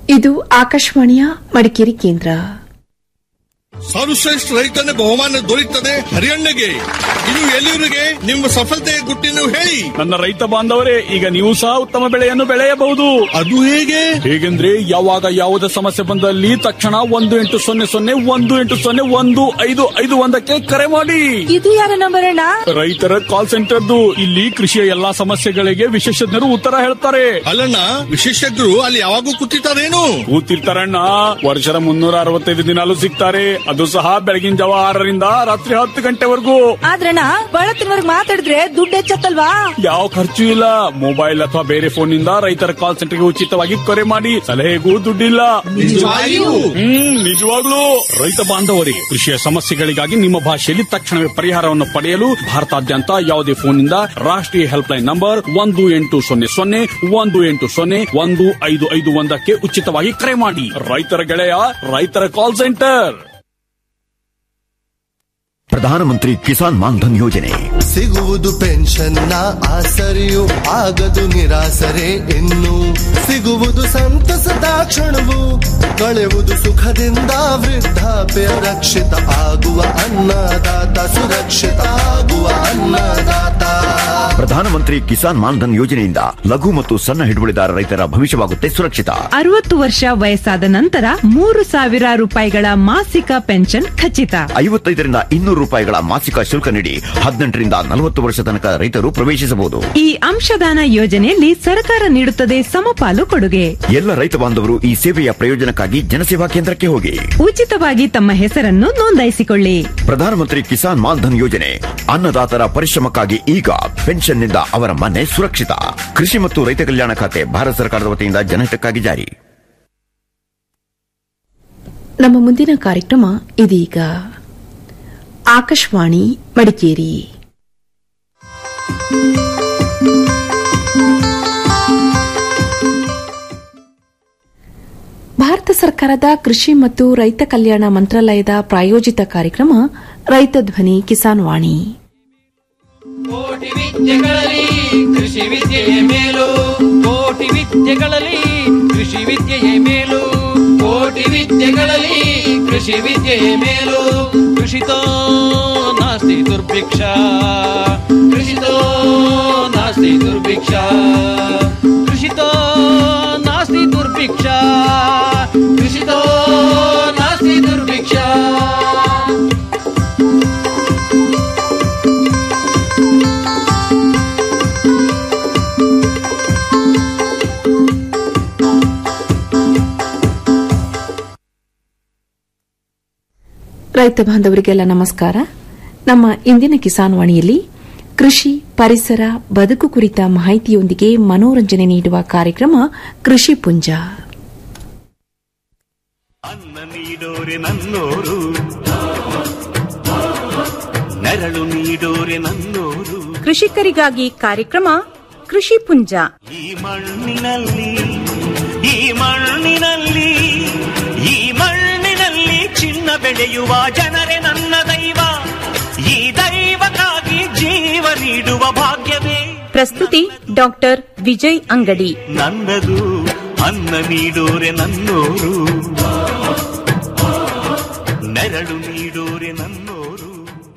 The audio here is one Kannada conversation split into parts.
ಇದು ಆಕಾಶವಾಣಿಯ ಮಡಿಕೇರಿ ಕೇಂದ್ರ ಸರ್ವಶ್ರೇಷ್ಠ ರೈತನ ಬಹುಮಾನ ದೊರೆಯುತ್ತದೆ ಹರಿಯಣ್ಣಗೆ ಇದು ಎಲ್ಲಿವರಿಗೆ ನಿಮ್ಮ ಸಫಲತೆಯ ಗುಟ್ಟಿನ ಹೇಳಿ ನನ್ನ ರೈತ ಬಾಂಧವರೇ ಈಗ ನೀವು ಸಹ ಉತ್ತಮ ಬೆಳೆಯನ್ನು ಬೆಳೆಯಬಹುದು ಅದು ಹೇಗೆ ಹೇಗೆಂದ್ರೆ ಯಾವಾಗ ಯಾವುದೇ ಸಮಸ್ಯೆ ಬಂದಲ್ಲಿ ತಕ್ಷಣ ಒಂದು ಎಂಟು ಸೊನ್ನೆ ಸೊನ್ನೆ ಒಂದು ಎಂಟು ಸೊನ್ನೆ ಒಂದು ಐದು ಐದು ಒಂದಕ್ಕೆ ಕರೆ ಮಾಡಿ ಇದು ಯಾರ ನಂಬರ್ ಅಣ್ಣ ರೈತರ ಕಾಲ್ ಸೆಂಟರ್ದು ಇಲ್ಲಿ ಕೃಷಿಯ ಎಲ್ಲಾ ಸಮಸ್ಯೆಗಳಿಗೆ ವಿಶೇಷಜ್ಞರು ಉತ್ತರ ಹೇಳ್ತಾರೆ ಅಲ್ಲಣ್ಣ ವಿಶೇಷಜ್ಞರು ಅಲ್ಲಿ ಯಾವಾಗೂ ಕೂತಿರ್ತಾರೇನು ಕೂತಿರ್ತಾರಣ್ಣ ವರ್ಷದ ಮುನ್ನೂರ ಅರವತ್ತೈದು ದಿನಾಲು ಸಿಗ್ತಾರೆ ಅದು ಸಹ ಬೆಳಗಿನ ಜಾವ ಆರರಿಂದ ರಾತ್ರಿ ಹತ್ತು ಗಂಟೆವರೆಗೂ ಆದ್ರಣ್ಣ ಬಳತ್ತಿನವರೆಗೆ ಮಾತಾಡಿದ್ರೆ ದುಡ್ಡು ಹೆಚ್ಚತ್ತಲ್ವಾ ಯಾವ ಖರ್ಚು ಇಲ್ಲ ಮೊಬೈಲ್ ಅಥವಾ ಬೇರೆ ಫೋನ್ ನಿಂದ ರೈತರ ಕಾಲ್ ಸೆಂಟರ್ಗೆ ಉಚಿತವಾಗಿ ಕರೆ ಮಾಡಿ ಸಲಹೆಗೂ ದುಡ್ಡಿಲ್ಲ ನಿಜವಾಗಿಯೂ? ಹ್ಮ್ ನಿಜವಾಗ್ಲೂ ರೈತ ಬಾಂಧವರೇ ಕೃಷಿಯ ಸಮಸ್ಯೆಗಳಿಗಾಗಿ ನಿಮ್ಮ ಭಾಷೆಯಲ್ಲಿ ತಕ್ಷಣವೇ ಪರಿಹಾರವನ್ನು ಪಡೆಯಲು ಭಾರತಾದ್ಯಂತ ಯಾವುದೇ ಫೋನ್ನಿಂದ ರಾಷ್ಟ್ರೀಯ ಹೆಲ್ಪ್ಲೈನ್ ನಂಬರ್ ಒಂದು ಎಂಟು ಸೊನ್ನೆ ಸೊನ್ನೆ ಒಂದು ಎಂಟು ಸೊನ್ನೆ ಒಂದು ಐದು ಐದು ಒಂದಕ್ಕೆ ಉಚಿತವಾಗಿ ಕರೆ ಮಾಡಿ ರೈತರ ಗೆಳೆಯ ರೈತರ ಕಾಲ್ ಸೆಂಟರ್ ಪ್ರಧಾನಮಂತ್ರಿ ಕಿಸಾನ್ ಮಾನ್ಧನ್ ಯೋಜನೆ ಸಿಗುವುದು ಪೆನ್ಷನ್ನ ಆಸರೆಯು ಆಗದು ನಿರಾಸರೆ ಇನ್ನು ಸಿಗುವುದು ಸಂತಸದ ಕ್ಷಣವು ಕಳೆಯುವುದು ಸುಖದಿಂದ ವೃದ್ಧಾಪ್ಯ ರಕ್ಷಿತ ಆಗುವ ಅನ್ನದಾತ ಸುರಕ್ಷಿತ ಆಗುವ ಅನ್ನದಾತ ಪ್ರಧಾನಮಂತ್ರಿ ಕಿಸಾನ್ ಮಾನ್ಧನ್ ಯೋಜನೆಯಿಂದ ಲಘು ಮತ್ತು ಸಣ್ಣ ಹಿಡುವಳಿದಾರ ರೈತರ ಭವಿಷ್ಯವಾಗುತ್ತೆ ಸುರಕ್ಷಿತ ಅರವತ್ತು ವರ್ಷ ವಯಸ್ಸಾದ ನಂತರ ಮೂರು ಸಾವಿರ ರೂಪಾಯಿಗಳ ಮಾಸಿಕ ಪೆನ್ಷನ್ ಖಚಿತ ಐವತ್ತೈದರಿಂದ ಇನ್ನೂರು ರೂಪಾಯಿಗಳ ಮಾಸಿಕ ಶುಲ್ಕ ನೀಡಿ ಹದಿನೆಂಟರಿಂದ ನಲವತ್ತು ವರ್ಷ ತನಕ ರೈತರು ಪ್ರವೇಶಿಸಬಹುದು ಈ ಅಂಶದಾನ ಯೋಜನೆಯಲ್ಲಿ ಸರ್ಕಾರ ನೀಡುತ್ತದೆ ಸಮಪಾಲು ಕೊಡುಗೆ ಎಲ್ಲ ರೈತ ಬಾಂಧವರು ಈ ಸೇವೆಯ ಪ್ರಯೋಜನಕ್ಕಾಗಿ ಜನಸೇವಾ ಕೇಂದ್ರಕ್ಕೆ ಹೋಗಿ ಉಚಿತವಾಗಿ ತಮ್ಮ ಹೆಸರನ್ನು ನೋಂದಾಯಿಸಿಕೊಳ್ಳಿ ಪ್ರಧಾನಮಂತ್ರಿ ಕಿಸಾನ್ ಮಾನ್ಧನ್ ಯೋಜನೆ ಅನ್ನದಾತರ ಪರಿಶ್ರಮಕ್ಕಾಗಿ ಈಗ ಪೆನ್ಷನ್ನಿಂದ ಅವರ ಮನೆ ಸುರಕ್ಷಿತ ಕೃಷಿ ಮತ್ತು ರೈತ ಕಲ್ಯಾಣ ಖಾತೆ ಭಾರತ ಸರ್ಕಾರದ ವತಿಯಿಂದ ಜನಹಿತಕ್ಕಾಗಿ ಜಾರಿ ನಮ್ಮ ಮುಂದಿನ ಕಾರ್ಯಕ್ರಮ ಇದೀಗ ಆಕಾಶವಾಣಿ ಮಡಿಕೇರಿ ಭಾರತ ಸರ್ಕಾರದ ಕೃಷಿ ಮತ್ತು ರೈತ ಕಲ್ಯಾಣ ಮಂತ್ರಾಲಯದ ಪ್ರಾಯೋಜಿತ ಕಾರ್ಯಕ್ರಮ ರೈತ ಧ್ವನಿ ಕಿಸಾನ್ ವಾಣಿ ಕೋಟಿ ವಿದ್ಯೆಗಳಲ್ಲಿ ಕೃಷಿ ವಿದ್ಯೆಯೇ ಮೇಲು ಕೋಟಿ ವಿದ್ಯೆಗಳಲ್ಲಿ ಕೃಷಿ ವಿದ್ಯೆಯೇ ಮೇಲು ಕೋಟಿ ವಿದ್ಯೆಗಳಲ್ಲಿ ಕೃಷಿ ವಿದ್ಯೆಯೇ ಮೇಲು ಕೃಷಿತೋ ನಾಸ್ತಿ ದುರ್ಭಿಕ್ಷ ಕೃಷಿತೋ ನಾಸ್ತಿ ದುರ್ಭಿಕ್ಷ ಕೃಷಿತೋ ನಾಸ್ತಿ ದುರ್ಭಿಕ್ಷ ಕೃಷಿತೋ ನಾಸ್ತಿ ದುರ್ಭಿಕ್ಷ ರೈತ ಬಾಂಧವರಿಗೆಲ್ಲ ನಮಸ್ಕಾರ ನಮ್ಮ ಇಂದಿನ ಕಿಸಾನ್ ವಾಣಿಯಲ್ಲಿ ಕೃಷಿ ಪರಿಸರ ಬದುಕು ಕುರಿತ ಮಾಹಿತಿಯೊಂದಿಗೆ ಮನೋರಂಜನೆ ನೀಡುವ ಕಾರ್ಯಕ್ರಮ ಕೃಷಿ ಪುಂಜ ಅನ್ನ ನೀಡೋರೆ ನನ್ನೋರು ನೆರಳು ನೀಡೋರೆ ನನ್ನೋರು ಕೃಷಿಕರಿಗಾಗಿ ಕಾರ್ಯಕ್ರಮ ಕೃಷಿ ಪುಂಜ ಈ ಮಣ್ಣಿನಲ್ಲಿ ಈ ಮಣ್ಣಿನಲ್ಲಿ ಈ ಮಣ್ಣಿನಲ್ಲಿ ಚಿನ್ನ ಬೆಳೆಯುವ ಜನರೇ ನನ್ನ ದೈವ ಈ ದೈವಕ್ಕಾಗಿ ಜೀವ ನೀಡುವ ಭಾಗ್ಯವೇ ಪ್ರಸ್ತುತಿ ಡಾಕ್ಟರ್ ವಿಜಯ್ ಅಂಗಡಿ ನನ್ನದು ಅನ್ನ ನೀಡೋರೆ ನನ್ನೋರು ನೆರಳು ನೀಡೋರೆ ನನ್ನೋರು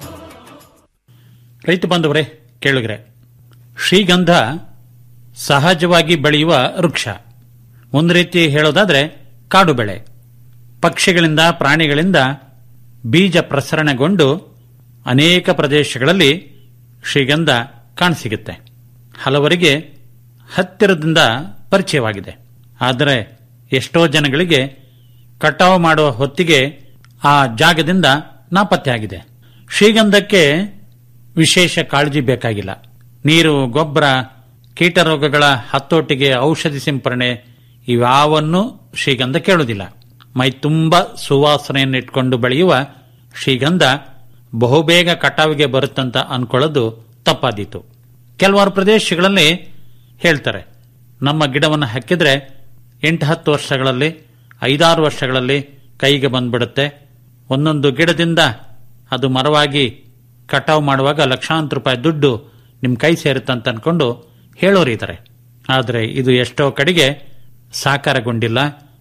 ರೈತ ಬಾಂಧವರೇ ಕೇಳಿದ್ರೆ ಶ್ರೀಗಂಧ ಸಹಜವಾಗಿ ಬೆಳೆಯುವ ವೃಕ್ಷ ಒಂದು ರೀತಿ ಹೇಳೋದಾದ್ರೆ ಕಾಡು ಬೆಳೆ ಪಕ್ಷಿಗಳಿಂದ ಪ್ರಾಣಿಗಳಿಂದ ಬೀಜ ಪ್ರಸರಣಗೊಂಡು ಅನೇಕ ಪ್ರದೇಶಗಳಲ್ಲಿ ಶ್ರೀಗಂಧ ಕಾಣಸಿಗುತ್ತೆ ಹಲವರಿಗೆ ಹತ್ತಿರದಿಂದ ಪರಿಚಯವಾಗಿದೆ ಆದರೆ ಎಷ್ಟೋ ಜನಗಳಿಗೆ ಕಟಾವು ಮಾಡುವ ಹೊತ್ತಿಗೆ ಆ ಜಾಗದಿಂದ ನಾಪತ್ತೆಯಾಗಿದೆ ಶ್ರೀಗಂಧಕ್ಕೆ ವಿಶೇಷ ಕಾಳಜಿ ಬೇಕಾಗಿಲ್ಲ ನೀರು ಗೊಬ್ಬರ ಕೀಟರೋಗಗಳ ಹತೋಟಿಗೆ ಔಷಧಿ ಸಿಂಪರಣೆ ಇವ್ಯಾವನ್ನೂ ಶ್ರೀಗಂಧ ಕೇಳುವುದಿಲ್ಲ ಮೈ ತುಂಬ ಸುವಾಸನೆಯನ್ನು ಇಟ್ಕೊಂಡು ಬೆಳೆಯುವ ಶ್ರೀಗಂಧ ಬಹುಬೇಗ ಕಟಾವಿಗೆ ಬರುತ್ತಂತ ಅನ್ಕೊಳ್ಳೋದು ತಪ್ಪಾದೀತು ಕೆಲವಾರು ಪ್ರದೇಶಗಳಲ್ಲಿ ಹೇಳ್ತಾರೆ ನಮ್ಮ ಗಿಡವನ್ನು ಹಾಕಿದ್ರೆ ಎಂಟು ಹತ್ತು ವರ್ಷಗಳಲ್ಲಿ ಐದಾರು ವರ್ಷಗಳಲ್ಲಿ ಕೈಗೆ ಬಂದ್ಬಿಡುತ್ತೆ ಒಂದೊಂದು ಗಿಡದಿಂದ ಅದು ಮರವಾಗಿ ಕಟಾವು ಮಾಡುವಾಗ ಲಕ್ಷಾಂತರ ರೂಪಾಯಿ ದುಡ್ಡು ನಿಮ್ಮ ಕೈ ಸೇರುತ್ತಂತ ಅನ್ಕೊಂಡು ಹೇಳೋರಿದ್ದಾರೆ ಆದರೆ ಇದು ಎಷ್ಟೋ ಕಡೆಗೆ ಸಾಕಾರಗೊಂಡಿಲ್ಲ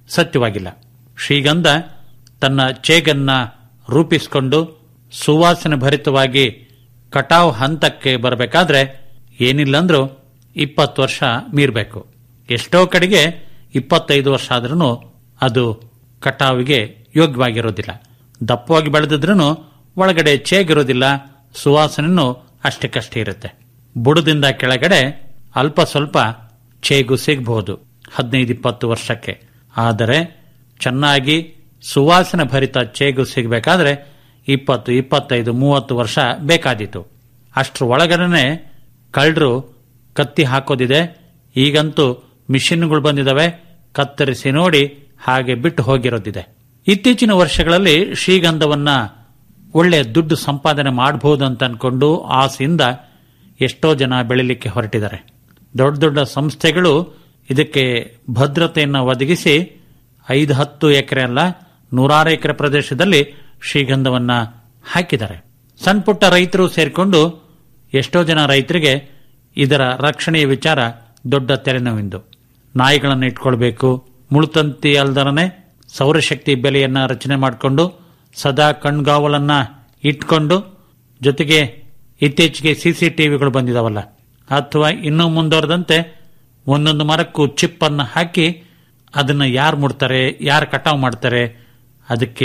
ಸತ್ಯವಾಗಿಲ್ಲ ಶ್ರೀಗಂಧ ತನ್ನ ಚೇಗನ್ನ ರೂಪಿಸಿಕೊಂಡು ಸುವಾಸನೆ ಭರಿತವಾಗಿ ಕಟಾವ್ ಹಂತಕ್ಕೆ ಬರಬೇಕಾದ್ರೆ ಏನಿಲ್ಲಂದ್ರೂ ಇಪ್ಪತ್ತು ವರ್ಷ ಮೀರಬೇಕು ಎಷ್ಟೋ ಕಡೆಗೆ ಇಪ್ಪತ್ತೈದು ವರ್ಷ ಆದ್ರೂ ಅದು ಕಟಾವಿಗೆ ಯೋಗ್ಯವಾಗಿರೋದಿಲ್ಲ ದಪ್ಪವಾಗಿ ಬೆಳೆದಿದ್ರೂ ಒಳಗಡೆ ಚೇಗಿರೋದಿಲ್ಲ ಸುವಾಸನೆನೂ ಅಷ್ಟಕ್ಕಷ್ಟೇ ಇರುತ್ತೆ ಬುಡದಿಂದ ಕೆಳಗಡೆ ಅಲ್ಪ ಸ್ವಲ್ಪ ಚೇಗು ಸಿಗಬಹುದು ಹದಿನೈದು ಇಪ್ಪತ್ತು ವರ್ಷಕ್ಕೆ ಆದರೆ ಚೆನ್ನಾಗಿ ಸುವಾಸನೆ ಭರಿತ ಚೇಗು ಸಿಗಬೇಕಾದ್ರೆ ಇಪ್ಪತ್ತು ಇಪ್ಪತ್ತೈದು ಮೂವತ್ತು ವರ್ಷ ಬೇಕಾದೀತು ಅಷ್ಟರ ಒಳಗಡೆ ಕಳ್ಳರು ಕತ್ತಿ ಹಾಕೋದಿದೆ ಈಗಂತೂ ಮಿಷಿನ್ಗಳು ಬಂದಿದಾವೆ ಕತ್ತರಿಸಿ ನೋಡಿ ಹಾಗೆ ಬಿಟ್ಟು ಹೋಗಿರೋದಿದೆ ಇತ್ತೀಚಿನ ವರ್ಷಗಳಲ್ಲಿ ಶ್ರೀಗಂಧವನ್ನ ಒಳ್ಳೆ ದುಡ್ಡು ಸಂಪಾದನೆ ಮಾಡಬಹುದು ಅಂತ ಅನ್ಕೊಂಡು ಆಸೆಯಿಂದ ಎಷ್ಟೋ ಜನ ಬೆಳಿಲಿಕ್ಕೆ ಹೊರಟಿದ್ದಾರೆ ದೊಡ್ಡ ದೊಡ್ಡ ಸಂಸ್ಥೆಗಳು ಇದಕ್ಕೆ ಭದ್ರತೆಯನ್ನು ಒದಗಿಸಿ ಐದು ಹತ್ತು ಎಕರೆ ಅಲ್ಲ ನೂರಾರು ಎಕರೆ ಪ್ರದೇಶದಲ್ಲಿ ಶ್ರೀಗಂಧವನ್ನ ಹಾಕಿದ್ದಾರೆ ಸಣ್ಣ ಪುಟ್ಟ ರೈತರು ಸೇರಿಕೊಂಡು ಎಷ್ಟೋ ಜನ ರೈತರಿಗೆ ಇದರ ರಕ್ಷಣೆಯ ವಿಚಾರ ದೊಡ್ಡ ತೆರೆನೋವಿಂದು ನಾಯಿಗಳನ್ನು ಇಟ್ಕೊಳ್ಬೇಕು ಮುಳುತಂತಿ ಅಲ್ದರನೆ ಸೌರಶಕ್ತಿ ಬೆಲೆಯನ್ನ ರಚನೆ ಮಾಡಿಕೊಂಡು ಸದಾ ಕಣ್ಗಾವಲನ್ನ ಇಟ್ಕೊಂಡು ಜೊತೆಗೆ ಇತ್ತೀಚೆಗೆ ಸಿಸಿಟಿವಿಗಳು ಬಂದಿದಾವಲ್ಲ ಅಥವಾ ಇನ್ನೂ ಮುಂದುವರೆದಂತೆ ಒಂದೊಂದು ಮರಕ್ಕೂ ಚಿಪ್ ಅನ್ನು ಹಾಕಿ ಅದನ್ನ ಯಾರು ಮುಡ್ತಾರೆ ಯಾರು ಕಟಾವು ಮಾಡ್ತಾರೆ ಅದಕ್ಕೆ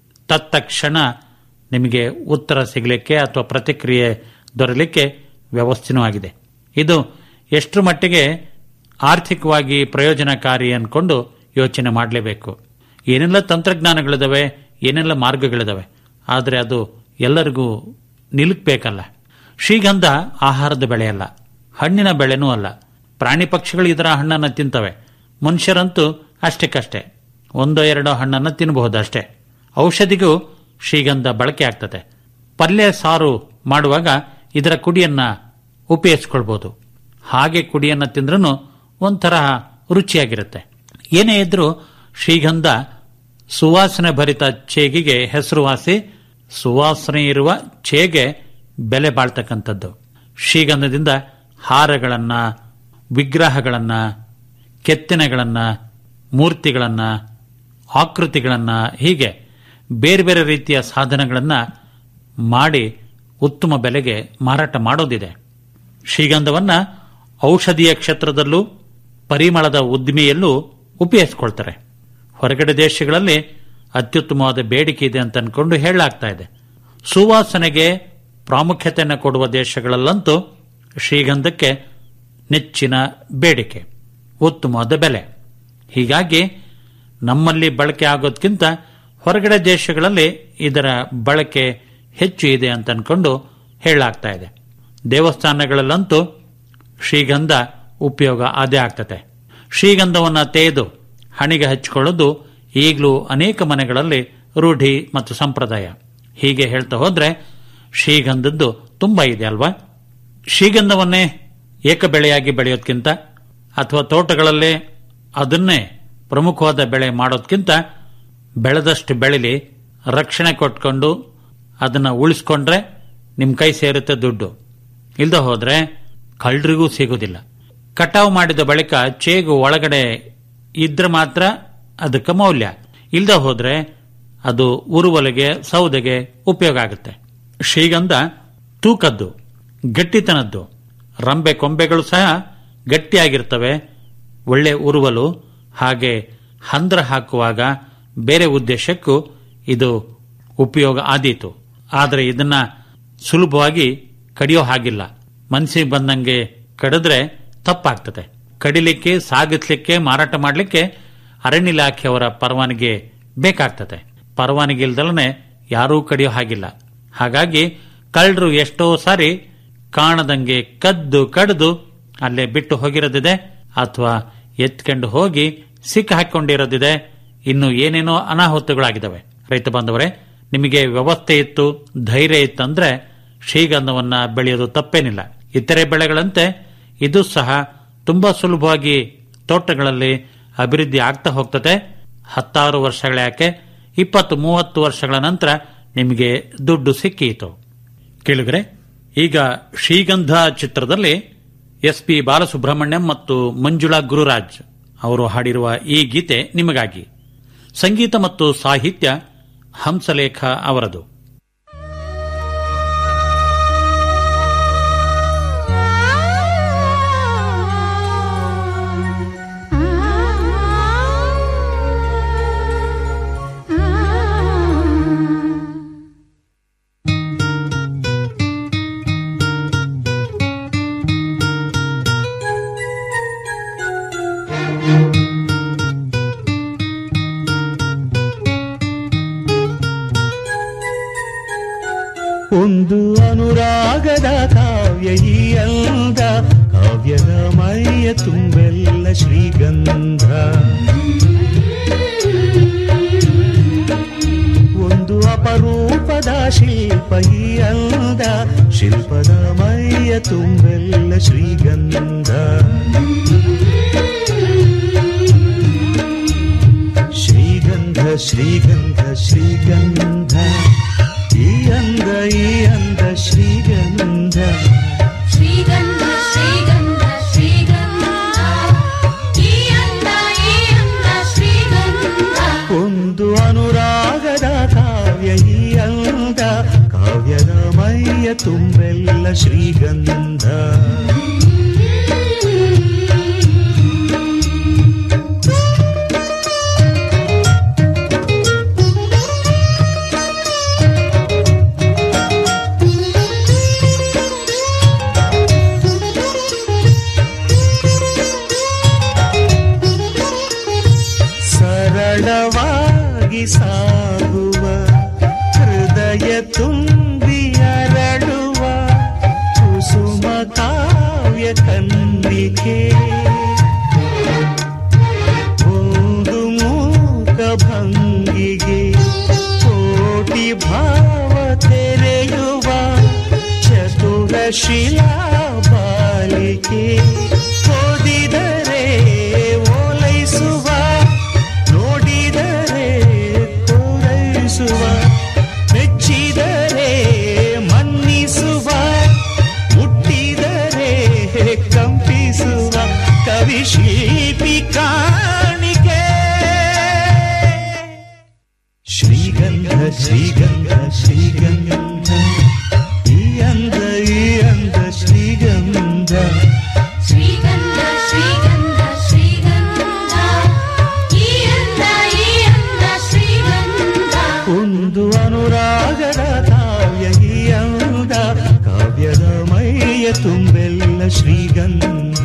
ತತ್ಕ್ಷಣ ನಿಮಗೆ ಉತ್ತರ ಸಿಗಲಿಕ್ಕೆ ಅಥವಾ ಪ್ರತಿಕ್ರಿಯೆ ದೊರೆಯಲಿಕ್ಕೆ ವ್ಯವಸ್ಥೆನೂ ಆಗಿದೆ ಇದು ಎಷ್ಟರ ಮಟ್ಟಿಗೆ ಆರ್ಥಿಕವಾಗಿ ಪ್ರಯೋಜನಕಾರಿ ಅನ್ಕೊಂಡು ಯೋಚನೆ ಮಾಡಲೇಬೇಕು ಏನೆಲ್ಲ ತಂತ್ರಜ್ಞಾನಗಳಿದಾವೆ ಏನೆಲ್ಲ ಮಾರ್ಗಗಳಿದಾವೆ ಆದರೆ ಅದು ಎಲ್ಲರಿಗೂ ನಿಲುಕಬೇಕಲ್ಲ ಶ್ರೀಗಂಧ ಆಹಾರದ ಬೆಳೆಯಲ್ಲ ಹಣ್ಣಿನ ಬೆಳೆನೂ ಅಲ್ಲ ಪ್ರಾಣಿ ಪಕ್ಷಿಗಳು ಇದರ ಹಣ್ಣನ್ನು ತಿಂತವೆ ಮನುಷ್ಯರಂತೂ ಅಷ್ಟಕ್ಕಷ್ಟೇ ಒಂದೋ ಎರಡೋ ಹಣ್ಣನ್ನು ತಿನ್ನಬಹುದು ಅಷ್ಟೇ ಔಷಧಿಗೂ ಶ್ರೀಗಂಧ ಬಳಕೆ ಆಗ್ತದೆ ಪಲ್ಯ ಸಾರು ಮಾಡುವಾಗ ಇದರ ಕುಡಿಯನ್ನ ಉಪಯೋಗಿಸ್ಕೊಳ್ಬಹುದು ಹಾಗೆ ಕುಡಿಯನ್ನ ತಿಂದ್ರೂ ಒಂಥರ ರುಚಿಯಾಗಿರುತ್ತೆ ಏನೇ ಇದ್ರೂ ಶ್ರೀಗಂಧ ಸುವಾಸನೆ ಭರಿತ ಚೇಗಿಗೆ ಹೆಸರುವಾಸಿ ಸುವಾಸನೆ ಇರುವ ಚೇಗೆ ಬೆಲೆ ಬಾಳ್ತಕ್ಕಂಥದ್ದು ಶ್ರೀಗಂಧದಿಂದ ಹಾರಗಳನ್ನ ವಿಗ್ರಹಗಳನ್ನ ಕೆತ್ತನೆಗಳನ್ನ ಮೂರ್ತಿಗಳನ್ನ ಆಕೃತಿಗಳನ್ನ ಹೀಗೆ ಬೇರೆ ಬೇರೆ ರೀತಿಯ ಸಾಧನಗಳನ್ನ ಮಾಡಿ ಉತ್ತಮ ಬೆಲೆಗೆ ಮಾರಾಟ ಮಾಡೋದಿದೆ ಶ್ರೀಗಂಧವನ್ನ ಔಷಧೀಯ ಕ್ಷೇತ್ರದಲ್ಲೂ ಪರಿಮಳದ ಉದ್ದಿಮೆಯಲ್ಲೂ ಉಪಯೋಗಿಸ್ಕೊಳ್ತಾರೆ ಹೊರಗಡೆ ದೇಶಗಳಲ್ಲಿ ಅತ್ಯುತ್ತಮವಾದ ಬೇಡಿಕೆ ಇದೆ ಅಂತ ಅನ್ಕೊಂಡು ಹೇಳಲಾಗ್ತಾ ಇದೆ ಸುವಾಸನೆಗೆ ಪ್ರಾಮುಖ್ಯತೆಯನ್ನು ಕೊಡುವ ದೇಶಗಳಲ್ಲಂತೂ ಶ್ರೀಗಂಧಕ್ಕೆ ನೆಚ್ಚಿನ ಬೇಡಿಕೆ ಉತ್ತಮವಾದ ಬೆಲೆ ಹೀಗಾಗಿ ನಮ್ಮಲ್ಲಿ ಬಳಕೆ ಆಗೋದ್ಕಿಂತ ಹೊರಗಡೆ ದೇಶಗಳಲ್ಲಿ ಇದರ ಬಳಕೆ ಹೆಚ್ಚು ಇದೆ ಅಂತ ಅನ್ಕೊಂಡು ಹೇಳಲಾಗ್ತಾ ಇದೆ ದೇವಸ್ಥಾನಗಳಲ್ಲಂತೂ ಶ್ರೀಗಂಧ ಉಪಯೋಗ ಅದೇ ಆಗ್ತದೆ ಶ್ರೀಗಂಧವನ್ನ ತೇದು ಹಣಿಗೆ ಹಚ್ಕೊಳ್ಳೋದು ಈಗಲೂ ಅನೇಕ ಮನೆಗಳಲ್ಲಿ ರೂಢಿ ಮತ್ತು ಸಂಪ್ರದಾಯ ಹೀಗೆ ಹೇಳ್ತಾ ಹೋದ್ರೆ ಶ್ರೀಗಂಧದ್ದು ತುಂಬಾ ಇದೆ ಅಲ್ವಾ ಶ್ರೀಗಂಧವನ್ನೇ ಏಕಬೆಳೆಯಾಗಿ ಬೆಳೆಯೋದ್ಕಿಂತ ಅಥವಾ ತೋಟಗಳಲ್ಲೇ ಅದನ್ನೇ ಪ್ರಮುಖವಾದ ಬೆಳೆ ಮಾಡೋದ್ಕಿಂತ ಬೆಳೆದಷ್ಟು ಬೆಳಿಲಿ ರಕ್ಷಣೆ ಕೊಟ್ಕೊಂಡು ಅದನ್ನ ಉಳಿಸ್ಕೊಂಡ್ರೆ ನಿಮ್ ಕೈ ಸೇರುತ್ತೆ ದುಡ್ಡು ಇಲ್ದ ಹೋದ್ರೆ ಕಳ್ಳರಿಗೂ ಸಿಗೋದಿಲ್ಲ ಕಟಾವು ಮಾಡಿದ ಬಳಿಕ ಚೇಗು ಒಳಗಡೆ ಇದ್ರೆ ಮಾತ್ರ ಅದಕ್ಕೆ ಮೌಲ್ಯ ಇಲ್ದ ಹೋದ್ರೆ ಅದು ಉರುವಲೆಗೆ ಸೌದೆಗೆ ಉಪಯೋಗ ಆಗುತ್ತೆ ಶ್ರೀಗಂಧ ತೂಕದ್ದು ಗಟ್ಟಿತನದ್ದು ರಂಬೆ ಕೊಂಬೆಗಳು ಸಹ ಗಟ್ಟಿಯಾಗಿರ್ತವೆ ಒಳ್ಳೆ ಉರುವಲು ಹಾಗೆ ಹಂದ್ರ ಹಾಕುವಾಗ ಬೇರೆ ಉದ್ದೇಶಕ್ಕೂ ಇದು ಉಪಯೋಗ ಆದೀತು ಆದರೆ ಇದನ್ನ ಸುಲಭವಾಗಿ ಕಡಿಯೋ ಹಾಗಿಲ್ಲ ಮನಸ್ಸಿಗೆ ಬಂದಂಗೆ ಕಡಿದ್ರೆ ತಪ್ಪಾಗ್ತದೆ ಕಡಿಲಿಕ್ಕೆ ಸಾಗಿಸ್ಲಿಕ್ಕೆ ಮಾರಾಟ ಮಾಡಲಿಕ್ಕೆ ಅರಣ್ಯ ಇಲಾಖೆಯವರ ಪರವಾನಗಿ ಬೇಕಾಗ್ತದೆ ಪರವಾನಗಿ ಇಲ್ದಲನೆ ಯಾರೂ ಕಡಿಯೋ ಹಾಗಿಲ್ಲ ಹಾಗಾಗಿ ಕಳ್ಳರು ಎಷ್ಟೋ ಸಾರಿ ಕಾಣದಂಗೆ ಕದ್ದು ಕಡ್ದು ಅಲ್ಲೇ ಬಿಟ್ಟು ಹೋಗಿರೋದಿದೆ ಅಥವಾ ಎತ್ಕೊಂಡು ಹೋಗಿ ಸಿಕ್ಕ ಹಾಕೊಂಡಿರೋದಿದೆ ಇನ್ನು ಏನೇನೋ ಅನಾಹುತಗಳಾಗಿದ್ದಾವೆ ರೈತ ಬಾಂಧವರೇ ನಿಮಗೆ ವ್ಯವಸ್ಥೆ ಇತ್ತು ಧೈರ್ಯ ಇತ್ತಂದ್ರೆ ಶ್ರೀಗಂಧವನ್ನ ಬೆಳೆಯೋದು ತಪ್ಪೇನಿಲ್ಲ ಇತರೆ ಬೆಳೆಗಳಂತೆ ಇದು ಸಹ ತುಂಬಾ ಸುಲಭವಾಗಿ ತೋಟಗಳಲ್ಲಿ ಅಭಿವೃದ್ಧಿ ಆಗ್ತಾ ಹೋಗ್ತದೆ ಹತ್ತಾರು ವರ್ಷಗಳ ಯಾಕೆ ಇಪ್ಪತ್ತು ಮೂವತ್ತು ವರ್ಷಗಳ ನಂತರ ನಿಮಗೆ ದುಡ್ಡು ಸಿಕ್ಕೀತು ಕೇಳಿದ್ರೆ ಈಗ ಶ್ರೀಗಂಧ ಚಿತ್ರದಲ್ಲಿ ಎಸ್ ಪಿ ಬಾಲಸುಬ್ರಹ್ಮಣ್ಯಂ ಮತ್ತು ಮಂಜುಳಾ ಗುರುರಾಜ್ ಅವರು ಹಾಡಿರುವ ಈ ಗೀತೆ ನಿಮಗಾಗಿ ಸಂಗೀತ ಮತ್ತು ಸಾಹಿತ್ಯ ಹಂಸಲೇಖ ಅವರದು ಒಂದು ಅನುರಾಗದ ಕಾವ್ಯ ಈ ಅಂದ ಕಾವ್ಯದ ಮೈಯ ತುಂಬೆಲ್ಲ ಶ್ರೀಗಂಧ ಒಂದು ಅಪರೂಪದ ಶಿಲ್ಪ ಈ ಅಂದ ಶಿಲ್ಪದ ಮೈಯ ತುಂಬೆಲ್ಲ ಶ್ರೀಗಂಧ ಶ್ರೀಗಂಧ ಶ್ರೀಗಂಧ ಶ್ರೀಗಂಧ ಈ ಅಂದ ಈ ಅಂದ ಶ್ರೀಗಂಧ ಶ್ರೀಗಂಧ ಶ್ರೀಗಂಧ ಶ್ರೀಗಂಧ ಈ ಅಂದ ಈ ಅಂದ ಶ್ರೀಗಂಧ ಒಂದು ಅನುರಾಗದ ಕಾವ್ಯ ಈ ಅಂದ ಕಾವ್ಯದ ಮೈಯ ತುಂಬೆಲ್ಲ ಶ್ರೀಗಂಧ ಸರಳವಾಗಿ ಸಾಗುವ ಹೃದಯ ತುಂಬಿ ಅರಳುವ ಕುಸುಮ ಕಾವ್ಯ ಕನ್ನಿಕೆ ಒಂದು ಮೂಕ ಭಂಗಿಗೆ ಕೋಟಿ ಭಾವ ತೆರೆಯುವ ಚತುರ ಶಿಲಾ ಬಾಲಿಕೆ ಓದಿದರೆ ಓಲೈಸುವ ನೋಡಿದರೆ ಕೋರೈಸುವ ಮೆಚ್ಚಿದರೆ ಮನ್ನಿಸುವ ಮುಟ್ಟಿದರೆ ಕಂಪಿಸುವ ಕವಿ ಶಿಲ್ಪಿ ಕಾಣಿಕೆ ಶ್ರೀಗಂಧ ಶ್ರೀಗಂಧ ಶ್ರೀಗಂಧ ಈ ಅಂದ ಈ ಅಂದ ಶ್ರೀಗಂಧ ಶ್ರೀಗಂಧ ಶ್ರೀಗಂಧ ಶ್ರೀಗಂಧ ಈ ಅಂದ ಈ ಅಂದ ಶ್ರೀಗಂಧ ಒಂದು ಅನುರಾಗದ ಕಾವ್ಯ ಈ ಅಂದ ಕಾವ್ಯದ ಮೈಯ ತುಂಬೆಲ್ಲ ಶ್ರೀಗಂಧ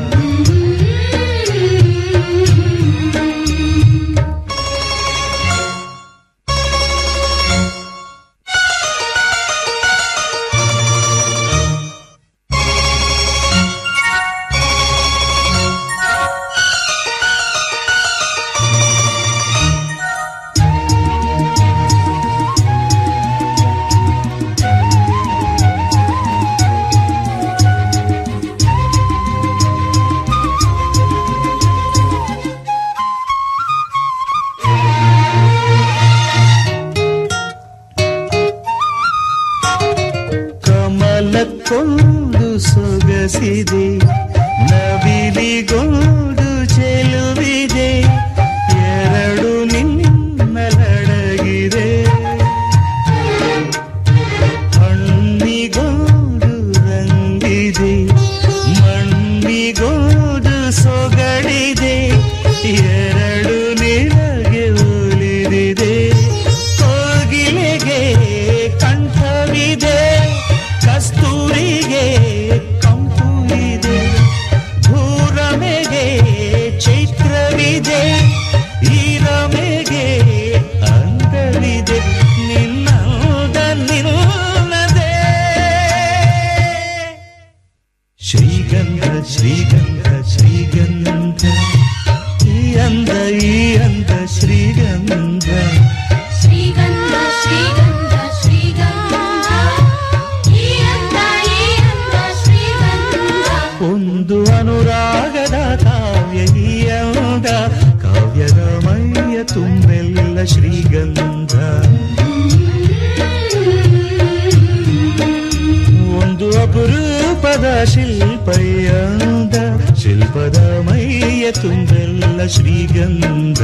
ಕಮಲಕ್ಕೊಂದು ಸೊಗಸಿದೆ ನವಿಲಿಗೊಂದು ಚೆಲುವಿದೆ ಎರಡು ನಿನ್ನಲಡಗಿದೆ ಹಣ್ಣಿಗೊಂದು ರಂಗಿದೆ ಮಣ್ಣಿಗೊಂದು ಸೊಗಡಿದೆ ಎರಡು ನಿನಗೆ ಒಲಿದಿದೆ ಕೋಗಿಲೆಗೆ ಕಂಠವಿದೆ ಕಸ್ತೂರಿಗೆ ಕಂಪು ಇದೆ ಭೂರಮೆಗೆ ಚೈತ್ರವಿದೆ ಈ ರಮೆಗೆ ಅಂದವಿದೆ ನಿನ್ನದ ನಿನ್ನದೇ ಶ್ರೀಗಂಧ ಶ್ರೀಗಂಧ ಶ್ರೀಗಂಧ ಈ ಅಂದ ಈ ಅಂದ ಶ್ರೀಗಂಧ ಶ್ರೀಗಂಧ ಶ್ರೀಗಂಧ ಶ್ರೀಗಂಧ ಈ ಅಂದ ಈ ಅಂದ ಶ್ರೀಗಂಧ ಒಂದು ಅನುರಾಗದ ಕಾವ್ಯ ಈ ಅಂದ ಕಾವ್ಯದ ಮೈಯ ತುಂಬೆಲ್ಲ ಶ್ರೀಗಂಧ ಒಂದು ಅಪರೂಪದ ಶಿಲ್ಪಯ್ಯಂದ ಶಿಲ್ಪದ ಮೈಯ ತುಂಬೆಲ್ಲ ಶ್ರೀಗಂಧ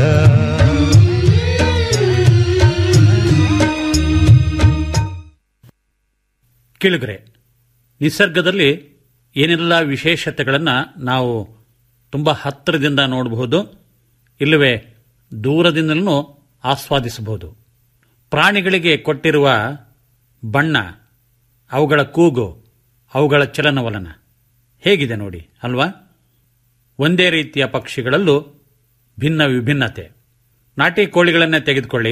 ಕೇಳುಗರೆ ನಿಸರ್ಗದಲ್ಲಿ ಏನೆಲ್ಲ ವಿಶೇಷತೆಗಳನ್ನು ನಾವು ತುಂಬ ಹತ್ತಿರದಿಂದ ನೋಡಬಹುದು ಇಲ್ಲವೇ ದೂರದಿಂದಲೂ ಆಸ್ವಾದಿಸಬಹುದು ಪ್ರಾಣಿಗಳಿಗೆ ಕೊಟ್ಟಿರುವ ಬಣ್ಣ ಅವುಗಳ ಕೂಗು ಅವುಗಳ ಚಲನವಲನ ಹೇಗಿದೆ ನೋಡಿ ಅಲ್ವಾ ಒಂದೇ ರೀತಿಯ ಪಕ್ಷಿಗಳಲ್ಲೂ ಭಿನ್ನ ವಿಭಿನ್ನತೆ ನಾಟಿ ಕೋಳಿಗಳನ್ನೇ ತೆಗೆದುಕೊಳ್ಳಿ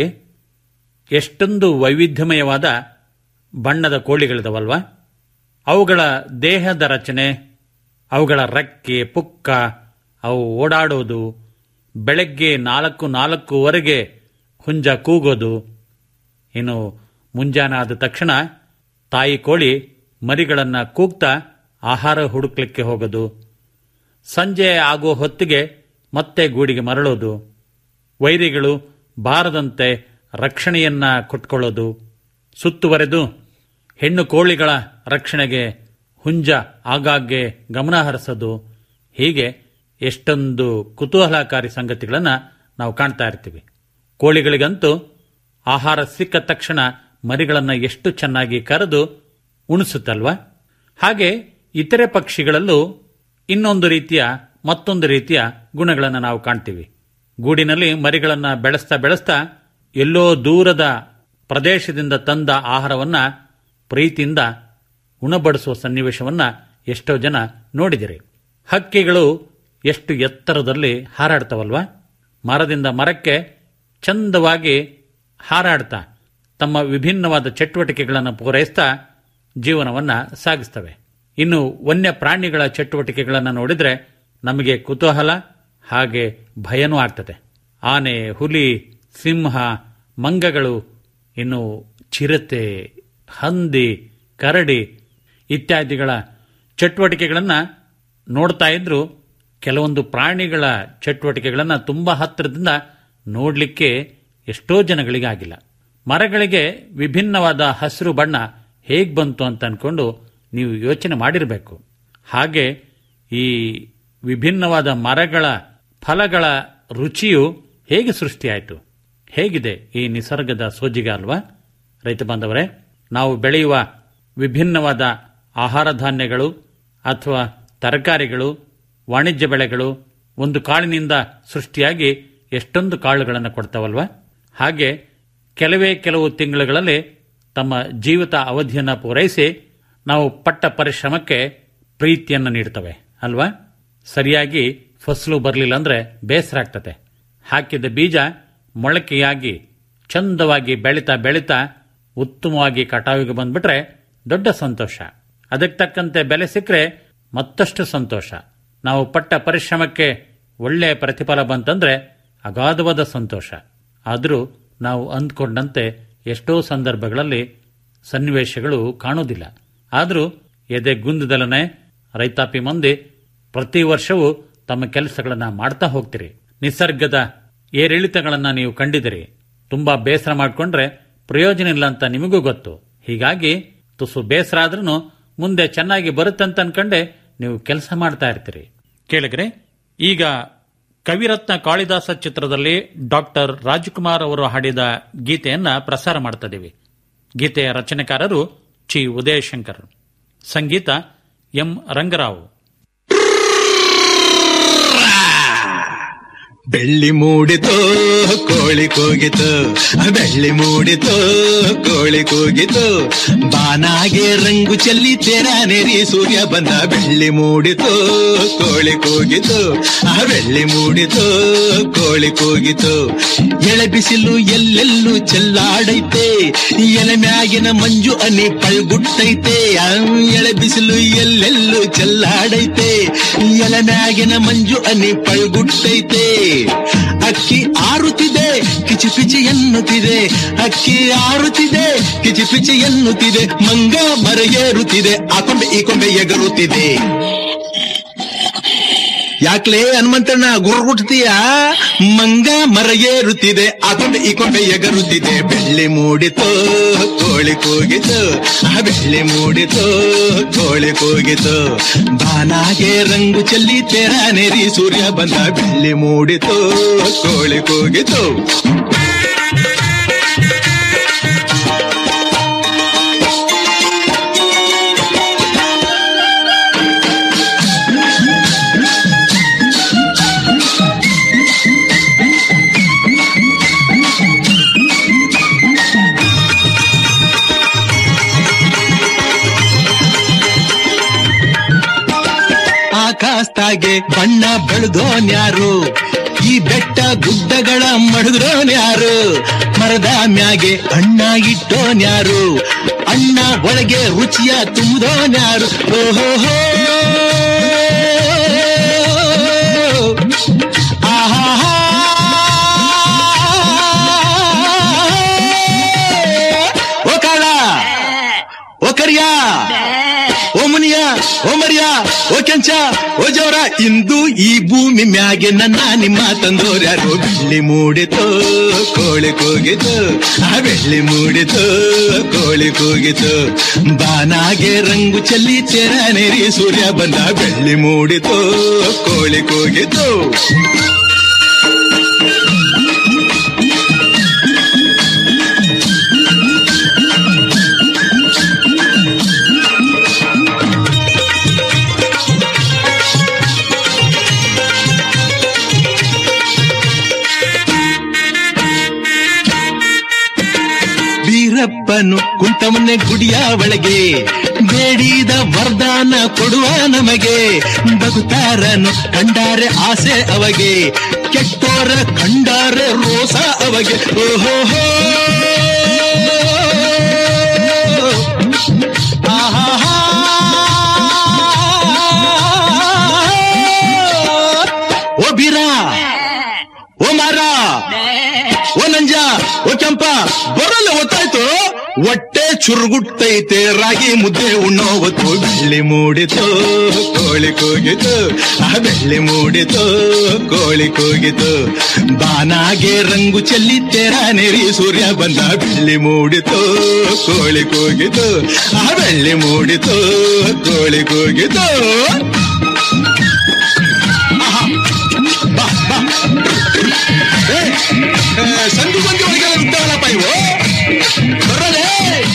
ಎಷ್ಟೊಂದು ವೈವಿಧ್ಯಮಯವಾದ ಬಣ್ಣದ ಕೋಳಿಗಳಿದಾವಲ್ವಾ ಅವುಗಳ ದೇಹದ ರಚನೆ ಅವುಗಳ ರೆಕ್ಕೆ ಪುಕ್ಕ ಅವು ಓಡಾಡೋದು ಬೆಳಗ್ಗೆ ನಾಲ್ಕು ನಾಲ್ಕೂವರೆಗೆ ಹುಂಜ ಕೂಗೋದು ಇನ್ನು ಮುಂಜಾನೆ ಆದ ತಕ್ಷಣ ತಾಯಿ ಕೋಳಿ ಮರಿಗಳನ್ನು ಕೂಗ್ತಾ ಆಹಾರ ಹುಡುಕ್ಲಿಕ್ಕೆ ಹೋಗೋದು ಸಂಜೆ ಆಗೋ ಹೊತ್ತಿಗೆ ಮತ್ತೆ ಗೂಡಿಗೆ ಮರಳೋದು ವೈರಿಗಳು ಬಾರದಂತೆ ರಕ್ಷಣೆಯನ್ನ ಕೊಟ್ಕೊಳ್ಳೋದು ಸುತ್ತುವರೆದು ಹೆಣ್ಣು ಕೋಳಿಗಳ ರಕ್ಷಣೆಗೆ ಹುಂಜ ಆಗಾಗ್ಗೆ ಗಮನ ಹರಿಸೋದು ಹೀಗೆ ಎಷ್ಟೊಂದು ಕುತೂಹಲಕಾರಿ ಸಂಗತಿಗಳನ್ನು ನಾವು ಕಾಣ್ತಾ ಇರ್ತೀವಿ ಕೋಳಿಗಳಿಗಂತೂ ಆಹಾರ ಸಿಕ್ಕ ತಕ್ಷಣ ಮರಿಗಳನ್ನು ಎಷ್ಟು ಚೆನ್ನಾಗಿ ಕರೆದು ಉಣಿಸುತ್ತಲ್ವಾ ಹಾಗೆ ಇತರೆ ಪಕ್ಷಿಗಳಲ್ಲೂ ಇನ್ನೊಂದು ರೀತಿಯ ಮತ್ತೊಂದು ರೀತಿಯ ಗುಣಗಳನ್ನು ನಾವು ಕಾಣ್ತೀವಿ ಗೂಡಿನಲ್ಲಿ ಮರಿಗಳನ್ನು ಬೆಳೆಸ್ತಾ ಬೆಳೆಸ್ತಾ ಎಲ್ಲೋ ದೂರದ ಪ್ರದೇಶದಿಂದ ತಂದ ಆಹಾರವನ್ನ ಪ್ರೀತಿಯಿಂದ ಉಣಬಡಿಸುವ ಸನ್ನಿವೇಶವನ್ನ ಎಷ್ಟೋ ಜನ ನೋಡಿದಿರಿ ಹಕ್ಕಿಗಳು ಎಷ್ಟು ಎತ್ತರದಲ್ಲಿ ಹಾರಾಡ್ತವಲ್ವಾ ಮರದಿಂದ ಮರಕ್ಕೆ ಚಂದವಾಗಿ ಹಾರಾಡ್ತಾ ತಮ್ಮ ವಿಭಿನ್ನವಾದ ಚಟುವಟಿಕೆಗಳನ್ನು ಪೂರೈಸ್ತಾ ಜೀವನವನ್ನ ಸಾಗಿಸ್ತವೆ ಇನ್ನು ವನ್ಯ ಪ್ರಾಣಿಗಳ ಚಟುವಟಿಕೆಗಳನ್ನು ನೋಡಿದ್ರೆ ನಮಗೆ ಕುತೂಹಲ ಹಾಗೆ ಭಯನೂ ಆಗ್ತದೆ ಆನೆ ಹುಲಿ ಸಿಂಹ ಮಂಗಗಳು ಇನ್ನು ಚಿರತೆ ಹಂದಿ ಕರಡಿ ಇತ್ಯಾದಿಗಳ ಚಟುವಟಿಕೆಗಳನ್ನು ನೋಡ್ತಾ ಇದ್ರು ಕೆಲವೊಂದು ಪ್ರಾಣಿಗಳ ಚಟುವಟಿಕೆಗಳನ್ನು ತುಂಬ ಹತ್ತಿರದಿಂದ ನೋಡಲಿಕ್ಕೆ ಎಷ್ಟೋ ಜನಗಳಿಗೆ ಆಗಿಲ್ಲ ಮರಗಳಿಗೆ ವಿಭಿನ್ನವಾದ ಹಸಿರು ಬಣ್ಣ ಹೇಗೆ ಬಂತು ಅಂತ ಅನ್ಕೊಂಡು ನೀವು ಯೋಚನೆ ಮಾಡಿರಬೇಕು ಹಾಗೆ ಈ ವಿಭಿನ್ನವಾದ ಮರಗಳ ಫಲಗಳ ರುಚಿಯು ಹೇಗೆ ಸೃಷ್ಟಿಯಾಯಿತು ಹೇಗಿದೆ ಈ ನಿಸರ್ಗದ ಸೋಜಿಗ ಅಲ್ವಾ ರೈತ ಬಾಂಧವರೇ ನಾವು ಬೆಳೆಯುವ ವಿಭಿನ್ನವಾದ ಆಹಾರ ಧಾನ್ಯಗಳು ಅಥವಾ ತರಕಾರಿಗಳು ವಾಣಿಜ್ಯ ಬೆಳೆಗಳು ಒಂದು ಕಾಳಿನಿಂದ ಸೃಷ್ಟಿಯಾಗಿ ಎಷ್ಟೊಂದು ಕಾಳುಗಳನ್ನು ಕೊಡ್ತಾವಲ್ವಾ ಹಾಗೆ ಕೆಲವೇ ಕೆಲವು ತಿಂಗಳುಗಳಲ್ಲಿ ತಮ್ಮ ಜೀವಿತ ಅವಧಿಯನ್ನು ಪೂರೈಸಿ ನಾವು ಪಟ್ಟ ಪರಿಶ್ರಮಕ್ಕೆ ಪ್ರೀತಿಯನ್ನು ನೀಡ್ತವೆ ಅಲ್ವಾ ಸರಿಯಾಗಿ ಫಸಲು ಬರಲಿಲ್ಲ ಅಂದ್ರೆ ಬೇಸರ ಆಗ್ತದೆ ಹಾಕಿದ ಬೀಜ ಮೊಳಕೆಯಾಗಿ ಚಂದವಾಗಿ ಬೆಳೀತಾ ಬೆಳೀತಾ ಉತ್ತಮವಾಗಿ ಕಟಾವಿಗೆ ಬಂದ್ಬಿಟ್ರೆ ದೊಡ್ಡ ಸಂತೋಷ ಅದಕ್ಕೆ ತಕ್ಕಂತೆ ಬೆಲೆ ಸಿಕ್ಕರೆ ಮತ್ತಷ್ಟು ಸಂತೋಷ ನಾವು ಪಟ್ಟ ಪರಿಶ್ರಮಕ್ಕೆ ಒಳ್ಳೆಯ ಪ್ರತಿಫಲ ಬಂತಂದ್ರೆ ಅಗಾಧವಾದ ಸಂತೋಷ ಆದರೂ ನಾವು ಅಂದ್ಕೊಂಡಂತೆ ಎಷ್ಟೋ ಸಂದರ್ಭಗಳಲ್ಲಿ ಸನ್ನಿವೇಶಗಳು ಕಾಣುವುದಿಲ್ಲ ಆದರೂ ಎದೆ ಗುಂದದಲ್ಲನೆ ರೈತಾಪಿ ಮಂದಿ ಪ್ರತಿ ವರ್ಷವೂ ತಮ್ಮ ಕೆಲಸಗಳನ್ನ ಮಾಡ್ತಾ ಹೋಗ್ತೀರಿ ನಿಸರ್ಗದ ಏರಿಳಿತಗಳನ್ನ ನೀವು ಕಂಡಿದಿರಿ ತುಂಬಾ ಬೇಸರ ಮಾಡಿಕೊಂಡ್ರೆ ಪ್ರಯೋಜನ ಇಲ್ಲ ಅಂತ ನಿಮಗೂ ಗೊತ್ತು ಹೀಗಾಗಿ ತುಸು ಬೇಸರ ಆದ್ರೂ ಮುಂದೆ ಚೆನ್ನಾಗಿ ಬರುತ್ತಂತ ಅನ್ಕೊಂಡೆ ನೀವು ಕೆಲಸ ಮಾಡ್ತಾ ಇರ್ತೀರಿ ಕೇಳಿದ್ರೆ ಈಗ ಕವಿರತ್ನ ಕಾಳಿದಾಸ ಚಿತ್ರದಲ್ಲಿ ಡಾಕ್ಟರ್ ರಾಜ್ಕುಮಾರ್ ಅವರು ಹಾಡಿದ ಗೀತೆಯನ್ನ ಪ್ರಸಾರ ಮಾಡ್ತಾ ಇದೀವಿ ಗೀತೆಯ ರಚನೆಕಾರರು ಚಿ ಉದಯಶಂಕರ್ ಸಂಗೀತ ಎಂ ರಂಗರಾವ್ ಬೆಳ್ಳಿ ಮೂಡಿತು ಕೋಳಿ ಕೂಗಿತು ಬೆಳ್ಳಿ ಮೂಡಿತು ಕೋಳಿ ಕೂಗಿತು ಬಾನಾಗೆ ರಂಗು ಚೆಲ್ಲಿ ತೆರ ನೆರಿ ಸೂರ್ಯ ಬಂದ ಬೆಳ್ಳಿ ಮೂಡಿತು ಕೋಳಿ ಕೂಗಿತು ಆ ಬೆಳ್ಳಿ ಮೂಡಿತು ಕೋಳಿ ಕೂಗಿತು ಎಳೆ ಬಿಸಿಲು ಎಲ್ಲೆಲ್ಲೂ ಚೆಲ್ಲಾಡೈತೆ ಎಲೆ ಮ್ಯಾಗಿನ ಮಂಜು ಅನಿ ಪಳ್ಗುಟ್ಟೈತೆ ಆ ಎಳೆ ಬಿಸಿಲು ಎಲ್ಲೆಲ್ಲೂ ಚೆಲ್ಲಾಡೈತೆ ಎಲೆ ಮ್ಯಾಗಿನ ಮಂಜು ಅನಿ ಪಳ್ಗುಟ್ಟೈತೆ ಅಕ್ಕಿ ಆರುತ್ತಿದೆ ಕಿಚಿ ಪಿಚಿ ಎನ್ನುತ್ತಿದೆ ಅಕ್ಕಿ ಆರುತ್ತಿದೆ ಕಿಚಿ ಪಿಚಿ ಎನ್ನುತ್ತಿದೆ ಮಂಗ ಮರ ಏರುತ್ತಿದೆ ಆ ಕೊಂಬೆ ಈ ಕೊಂಬೆ ಎಗರುತ್ತಿದೆ ಯಾಕ್ಲೇ ಹನುಮಂತಣ್ಣ ಗುರುಗುಟ್ತೀಯ ಮಂಗ ಮರಗೇರುತ್ತಿದೆ ಆ ಕೊಂಡೆ ಈ ಕೊಂಡೆ ಎಗರುತ್ತಿದೆ ಬೆಳ್ಳಿ ಮೂಡಿತು ಕೋಳಿ ಕೂಗಿತು ಆ ಬೆಳ್ಳಿ ಮೂಡಿತು ಕೋಳಿ ಕೂಗಿತು ಬಾನಾಗೆ ರಂಗು ಚೆಲ್ಲಿ ತೆರ ನೆರಿ ಸೂರ್ಯ ಬಂದ ಬೆಳ್ಳಿ ಮೂಡಿತು ಕೋಳಿ ಕೂಗಿತು ಆಕಾಸ್ತಾಗೆ ಬಣ್ಣ ಬೆಳೆದೋನ್ಯಾರು ಈ ಬೆಟ್ಟ ಗುಡ್ಡಗಳ ಮಡಗ್ರೋನ್ಯಾರು ಮರದ ಮ್ಯಾಗೆ ಅಣ್ಣ ಇಟ್ಟೋನ್ಯಾರು ಅಣ್ಣ ಒಳಗೆ ರುಚಿಯ ತುಂಬುದೋನ್ಯಾರು ಓಹೋ ಓ ಕಾಳ ಓ ಕರಿಯ ಓ ಮುನಿಯ ಓ ಮರಿಯ ಓ ಕೆಂಚ ಓ ಜವರ ಇಂದು ಈ ಭೂಮಿ ಮ್ಯಾಗೆ ನನ್ನ ನಿಮ್ಮ ತಂದೋರ್ಯಾರು ಬೆಳ್ಳಿ ಮೂಡಿತು ಕೋಳಿ ಕೂಗಿತು ಆ ಬೆಳ್ಳಿ ಮೂಡಿತು ಕೋಳಿ ಕೂಗಿತು ಬಾನಾಗೆ ರಂಗು ಚೆಲ್ಲಿ ತೆರ ನೆರಿ ಸೂರ್ಯ ಬಂದ ಬೆಳ್ಳಿ ಮೂಡಿತು ಕೋಳಿ ಕೂಗಿತು ಬೀರಪ್ಪನು ಕುಂತವನ್ನೇ ಗುಡಿಯ ಒಳಗೆ ಬೇಡಿದ ವರದಾನ ಕೊಡುವ ನಮಗೆ ಬಗುತಾರನು ಕಂಡಾರೆ ಆಸೆ ಅವಗೆ ಕೆಟ್ಟೋರ ಕಂಡಾರೆ ರೋಸ ಅವಗೆ ಓಹೋ ಓ ಬೀರ ಓ ಮಾರ ಓ ನಂಜ ಓ ಕೆಂಪ ಬರಲ್ಲ ಗೊತ್ತಾಯ್ತು ಹೊಟ್ಟೆ ಚುರುಗುಟ್ಟೈತೆ ರಾಗಿ ಮುದ್ದೆ ಉಣ್ಣೋ ಹೊತ್ತು ಬೆಳ್ಳಿ ಮೂಡಿತು ಕೋಳಿ ಕೂಗಿತು ಆ ಬೆಳ್ಳಿ ಮೂಡಿತು ಕೋಳಿ ಕೂಗಿತು ಬಾನಾಗೆ ರಂಗು ಚೆಲ್ಲಿ ತೆರ ನೆರಿ ಸೂರ್ಯ ಬಂದ ಬೆಳ್ಳಿ ಮೂಡಿತು ಕೋಳಿ ಕೂಗಿತು ಆ ಬೆಳ್ಳಿ ಮೂಡಿತು ಕೋಳಿ ಕೂಗಿತು ಆಹಾ. ಬಾ ಬಾ ಏ, ಏ, ಸಂಧಿ ಬಂದಿ ಒಳಗೆ ಇದ್ದಾವಲ್ಲಪ್ಪ ಇವು ಬರೋದೇ